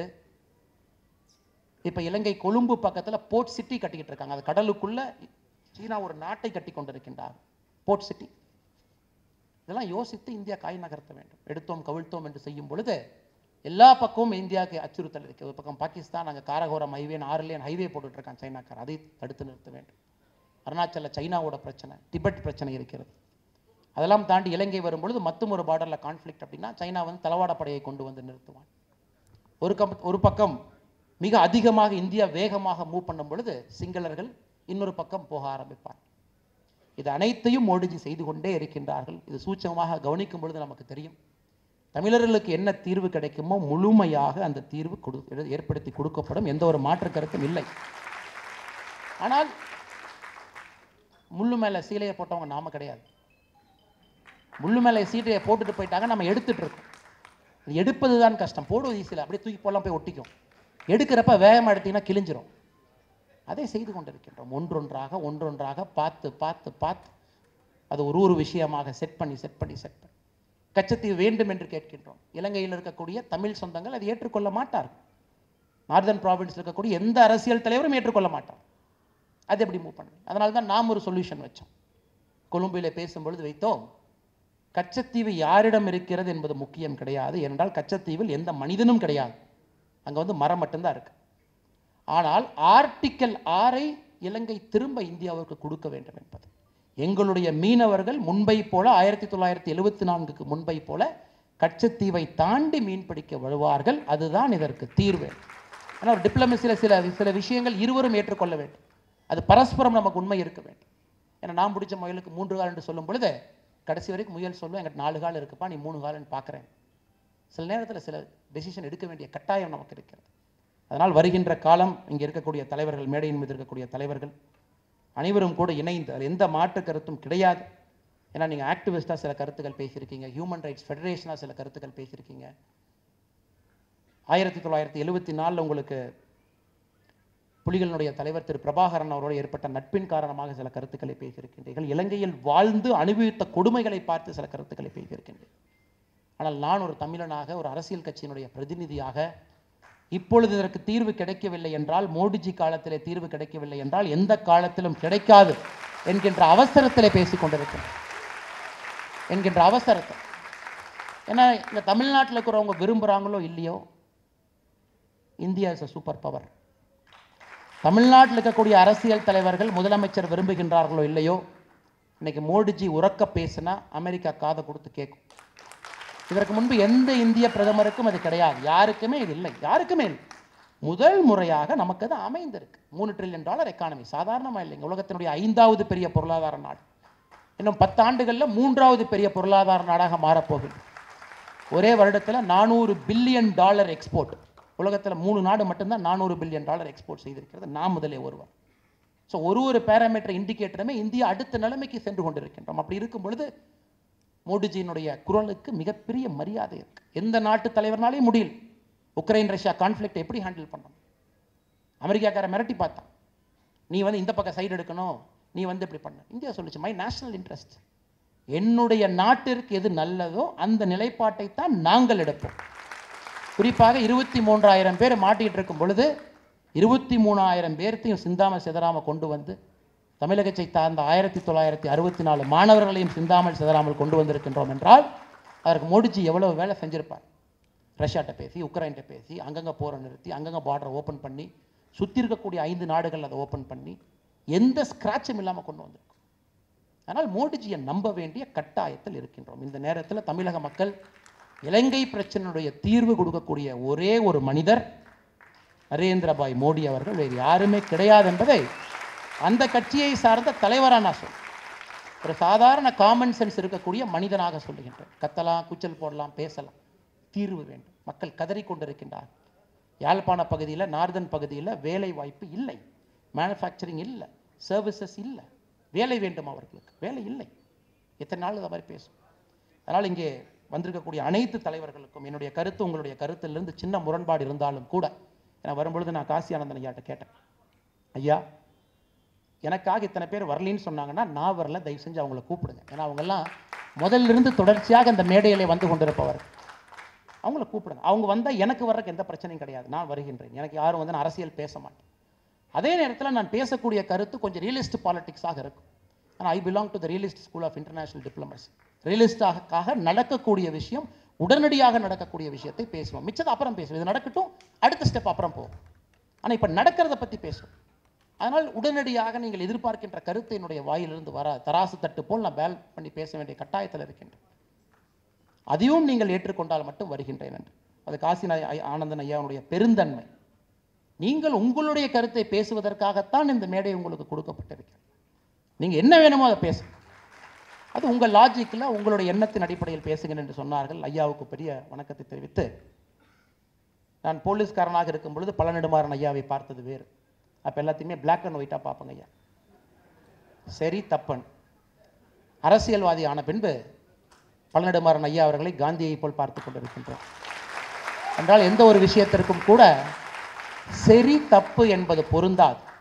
E: இப்போ இலங்கை கொழும்பு பக்கத்தில் போர்ட் சிட்டி கட்டிக்கிட்டு இருக்காங்க அது கடலுக்குள்ள சீனா ஒரு நாட்டை கட்டி கொண்டிருக்கின்றார் போர்ட் சிட்டி இதெல்லாம் யோசித்து இந்தியா காய் நகர்த்த வேண்டும் எடுத்தோம் கவிழ்த்தோம் என்று செய்யும் பொழுது எல்லா பக்கமும் இந்தியாவுக்கு அச்சுறுத்தல் இருக்குது ஒரு பக்கம் பாகிஸ்தான் அங்கே காரகோரம் ஹைவே ஆறு லேன் ஹைவே போட்டுட்டு இருக்கான் சைனாக்கார் அதை தடுத்து நிறுத்த வேண்டும் அருணாச்சல சைனாவோட பிரச்சனை டிபெட் பிரச்சனை இருக்கிறது அதெல்லாம் தாண்டி இலங்கை வரும்பொழுது மத்தும் ஒரு பார்டரில் கான்ஃப்ளிக்ட் அப்படின்னா சைனா வந்து தளவாட படையை கொண்டு வந்து நிறுத்துவான் ஒரு கம் ஒரு பக்கம் மிக அதிகமாக இந்தியா வேகமாக மூவ் பண்ணும் பொழுது சிங்களர்கள் இன்னொரு பக்கம் போக ஆரம்பிப்பார் இது அனைத்தையும் மோடிஜி செய்து கொண்டே இருக்கின்றார்கள் இது சூட்சமமாக கவனிக்கும் பொழுது நமக்கு தெரியும் தமிழர்களுக்கு என்ன தீர்வு கிடைக்குமோ முழுமையாக அந்த தீர்வு கொடு ஏற்படுத்தி கொடுக்கப்படும் எந்த ஒரு மாற்று கருத்தும் இல்லை ஆனால் முள்ளு மேலே சீலையை போட்டவங்க நாம கிடையாது முள்ளு மேலே சீட்டையை போட்டுட்டு போயிட்டாங்க நம்ம எடுத்துட்டு இருக்கோம் இது எடுப்பது தான் கஷ்டம் போடுவது ஈஸியில் அப்படியே தூக்கி போடலாம் போய் ஒட்டிக்கும் எடுக்கிறப்ப வேகமாக எடுத்தீங்கன்னா கிழிஞ்சிரும் அதை செய்து கொண்டிருக்கின்றோம் ஒன்றொன்றாக ஒன்றொன்றாக பார்த்து பார்த்து பார்த்து அது ஒரு ஒரு விஷயமாக செட் பண்ணி செட் பண்ணி செட் பண்ணி கச்சத்தீவு வேண்டும் என்று கேட்கின்றோம் இலங்கையில் இருக்கக்கூடிய தமிழ் சொந்தங்கள் அதை ஏற்றுக்கொள்ள மாட்டார்கள் நார்தன் ப்ராவின்ஸில் இருக்கக்கூடிய எந்த அரசியல் தலைவரும் ஏற்றுக்கொள்ள மாட்டார் அது எப்படி மூவ் பண்ணுங்க அதனால தான் நாம் ஒரு சொல்யூஷன் வச்சோம் கொழும்பில் பேசும்பொழுது வைத்தோம் கச்சத்தீவு யாரிடம் இருக்கிறது என்பது முக்கியம் கிடையாது ஏனென்றால் கச்சத்தீவில் எந்த மனிதனும் கிடையாது அங்கே வந்து மரம் மட்டும்தான் இருக்கு ஆனால் ஆர்டிக்கல் ஆறை இலங்கை திரும்ப இந்தியாவிற்கு கொடுக்க வேண்டும் என்பது எங்களுடைய மீனவர்கள் முன்பை போல ஆயிரத்தி தொள்ளாயிரத்தி எழுபத்தி நான்குக்கு முன்பை போல கச்சத்தீவை தாண்டி மீன் பிடிக்க வருவார்கள் அதுதான் இதற்கு தீர்வு ஆனால் ஒரு டிப்ளமசியில் சில சில விஷயங்கள் இருவரும் ஏற்றுக்கொள்ள வேண்டும் அது பரஸ்பரம் நமக்கு உண்மை இருக்க வேண்டும் ஏன்னா நான் பிடிச்ச முயலுக்கு மூன்று கால் என்று சொல்லும் பொழுது கடைசி வரைக்கும் முயல் சொல்லும் எங்கிட்ட நாலு கால் இருக்குப்பா நீ மூணு கால்னு பார்க்குறேன் சில நேரத்தில் சில டெசிஷன் எடுக்க வேண்டிய கட்டாயம் நமக்கு இருக்கிறது அதனால் வருகின்ற காலம் இங்கே இருக்கக்கூடிய தலைவர்கள் மேடையின் மீது இருக்கக்கூடிய தலைவர்கள் அனைவரும் கூட இணைந்து அதில் எந்த மாற்று கருத்தும் கிடையாது ஏன்னா நீங்கள் ஆக்டிவிஸ்டாக சில கருத்துக்கள் பேசியிருக்கீங்க ஹியூமன் ரைட்ஸ் ஃபெடரேஷனாக சில கருத்துக்கள் பேசியிருக்கீங்க ஆயிரத்தி தொள்ளாயிரத்தி எழுபத்தி நாலில் உங்களுக்கு புலிகளினுடைய தலைவர் திரு பிரபாகரன் அவரோடு ஏற்பட்ட நட்பின் காரணமாக சில கருத்துக்களை பேசியிருக்கின்றீர்கள் இலங்கையில் வாழ்ந்து அனுபவித்த கொடுமைகளை பார்த்து சில கருத்துக்களை பேசியிருக்கின்றேன் ஆனால் நான் ஒரு தமிழனாக ஒரு அரசியல் கட்சியினுடைய பிரதிநிதியாக இப்பொழுது இதற்கு தீர்வு கிடைக்கவில்லை என்றால் மோடிஜி காலத்திலே தீர்வு கிடைக்கவில்லை என்றால் எந்த காலத்திலும் கிடைக்காது என்கின்ற அவசரத்திலே பேசிக் கொண்டிருக்கிறேன் என்கின்ற அவசரத்தை ஏன்னா இந்த தமிழ்நாட்டில் இருக்கிறவங்க விரும்புகிறாங்களோ இல்லையோ India is a super power தமிழ்நாட்டில் இருக்கக்கூடிய அரசியல் தலைவர்கள் முதலமைச்சர் விரும்புகின்றார்களோ இல்லையோ இன்னைக்கு மோடிஜி உறக்க பேசினா அமெரிக்கா காதை கொடுத்து கேட்கும் இதற்கு முன்பு எந்த இந்திய பிரதமருக்கும் அது கிடையாது யாருக்குமே இது இல்லை யாருக்குமே இல்லை முதல் முறையாக நமக்கு அது அமைந்திருக்கு மூணு ட்ரில்லியன் டாலர் எக்கானமி சாதாரணமாக இல்லைங்க உலகத்தினுடைய ஐந்தாவது பெரிய பொருளாதார நாடு இன்னும் பத்தாண்டுகளில் மூன்றாவது பெரிய பொருளாதார நாடாக மாறப்போகுது ஒரே வருடத்தில் நானூறு பில்லியன் டாலர் எக்ஸ்போர்ட் உலகத்தில் மூணு நாடு மட்டும்தான் நானூறு பில்லியன் டாலர் எக்ஸ்போர்ட் செய்திருக்கிறது நான் முதலே ஒருவர் ஸோ ஒரு ஒரு பேராமீட்டர் இண்டிகேட்டருமே இந்தியா அடுத்த நிலைமைக்கு சென்று கொண்டிருக்கின்றோம் அப்படி இருக்கும் பொழுது மோடிஜியினுடைய குரலுக்கு மிகப்பெரிய மரியாதை இருக்கு எந்த நாட்டு தலைவர்னாலே முடியல உக்ரைன் ரஷ்யா கான்ஃப்ளிக்ட் எப்படி ஹேண்டில் பண்ணணும் அமெரிக்காக்கார மிரட்டி பார்த்தான் நீ வந்து இந்த பக்கம் சைடு எடுக்கணும் நீ வந்து இப்படி பண்ண இந்தியா சொல்லுச்சு மை நேஷனல் இன்ட்ரெஸ்ட் என்னுடைய நாட்டிற்கு எது நல்லதோ அந்த நிலைப்பாட்டை தான் நாங்கள் எடுப்போம் குறிப்பாக இருபத்தி மூன்றாயிரம் பேர் மாட்டிகிட்டு இருக்கும் பொழுது இருபத்தி மூணாயிரம் பேர்த்தையும் சிந்தாம சிதறாம கொண்டு வந்து தமிழகத்தை சார்ந்த ஆயிரத்தி தொள்ளாயிரத்தி அறுபத்தி நாலு மாணவர்களையும் சிந்தாமல் சிதறாமல் கொண்டு வந்திருக்கின்றோம் என்றால் அதற்கு மோடிஜி எவ்வளவு வேலை செஞ்சிருப்பார் ரஷ்யாட்ட பேசி உக்ரைன்ட்ட பேசி அங்கங்கே போரை நிறுத்தி அங்கங்கே பார்டரை ஓப்பன் பண்ணி சுற்றி இருக்கக்கூடிய ஐந்து நாடுகள் அதை ஓப்பன் பண்ணி எந்த ஸ்கிராட்சும் இல்லாமல் கொண்டு வந்திருக்கோம் ஆனால் மோடிஜியை நம்ப வேண்டிய கட்டாயத்தில் இருக்கின்றோம் இந்த நேரத்தில் தமிழக மக்கள் இலங்கை பிரச்சனையுடைய தீர்வு கொடுக்கக்கூடிய ஒரே ஒரு மனிதர் நரேந்திரபாய் மோடி அவர்கள் வேறு யாருமே கிடையாது என்பதை அந்த கட்சியை சார்ந்த தலைவராக நான் சொல்றேன் ஒரு சாதாரண காமன் சென்ஸ் இருக்கக்கூடிய மனிதனாக சொல்லுகின்றேன் கத்தலாம் கூச்சல் போடலாம் பேசலாம் தீர்வு வேண்டும் மக்கள் கதறிக் கொண்டிருக்கின்றார் யாழ்ப்பாண பகுதியில் நார்தன் பகுதியில் வேலை வாய்ப்பு இல்லை மேனுஃபேக்சரிங் இல்லை சர்வீசஸ் இல்லை வேலை வேண்டும் அவர்களுக்கு வேலை இல்லை எத்தனை நாள் அது மாதிரி பேசும் அதனால் இங்கே வந்திருக்கக்கூடிய அனைத்து தலைவர்களுக்கும் என்னுடைய கருத்து உங்களுடைய கருத்திலிருந்து சின்ன முரண்பாடு இருந்தாலும் கூட ஏன்னா வரும்பொழுது நான் காசி ஆனந்தன் ஐயாட்ட கேட்டேன் ஐயா எனக்காக இத்தனை பேர் வரலின்னு சொன்னாங்கன்னா நான் வரல தயவு செஞ்சு அவங்கள கூப்பிடுங்க ஏன்னா அவங்கெல்லாம் முதல்ல இருந்து தொடர்ச்சியாக இந்த மேடையிலே வந்து கொண்டிருப்பவர்கள் அவங்கள கூப்பிடுங்க அவங்க வந்தால் எனக்கு வர்றதுக்கு எந்த பிரச்சனையும் கிடையாது நான் வருகின்றேன் எனக்கு யாரும் வந்து நான் அரசியல் பேச மாட்டேன் அதே நேரத்தில் நான் பேசக்கூடிய கருத்து கொஞ்சம் ரியலிஸ்ட் பாலிடிக்ஸாக இருக்கும் ஆனால் I belong to the realist school of international diplomacy ரியலிஸ்டாக நடக்கக்கூடிய விஷயம் உடனடியாக நடக்கக்கூடிய விஷயத்தை பேசுவோம் மிச்சத்தை அப்புறம் பேசுவோம் இது நடக்கட்டும் அடுத்த ஸ்டெப் அப்புறம் போகும் ஆனால் இப்போ நடக்கிறத பற்றி பேசுவோம் அதனால் உடனடியாக நீங்கள் எதிர்பார்க்கின்ற கருத்து என்னுடைய வாயிலிருந்து வர தராசு தட்டு போல் நான் பேல் பண்ணி பேச வேண்டிய கட்டாயத்தில் இருக்கின்றேன் அதையும் நீங்கள் ஏற்றுக்கொண்டால் மட்டும் வருகின்றேன் என்று அது காசி நாய- ஐ- ஆனந்தன் ஐயாவுடைய பெருந்தன்மை நீங்கள் உங்களுடைய கருத்தை பேசுவதற்காகத்தான் இந்த மேடை உங்களுக்கு கொடுக்கப்பட்டிருக்கிறது நீங்கள் என்ன வேணுமோ அதை பேசுங்க அது உங்கள் லாஜிக்கில் உங்களுடைய எண்ணத்தின் அடிப்படையில் பேசுங்க என்று சொன்னார்கள் ஐயாவுக்கு பெரிய வணக்கத்தை தெரிவித்து நான் போலீஸ்காரனாக இருக்கும் பொழுது பழநெடுமாறன் ஐயாவை பார்த்தது வேறு அப்போ எல்லாத்தையுமே பிளாக் அண்ட் ஒயிட்டாக பார்ப்பேங்க ஐயா சரி தப்பன் அரசியல்வாதி ஆன பின்பு பழநெடுமாறன் ஐயா அவர்களை காந்தியை போல் பார்த்து கொண்டிருக்கின்றோம் என்றால் எந்த ஒரு விஷயத்திற்கும் கூட சரி தப்பு என்பது பொருந்தாது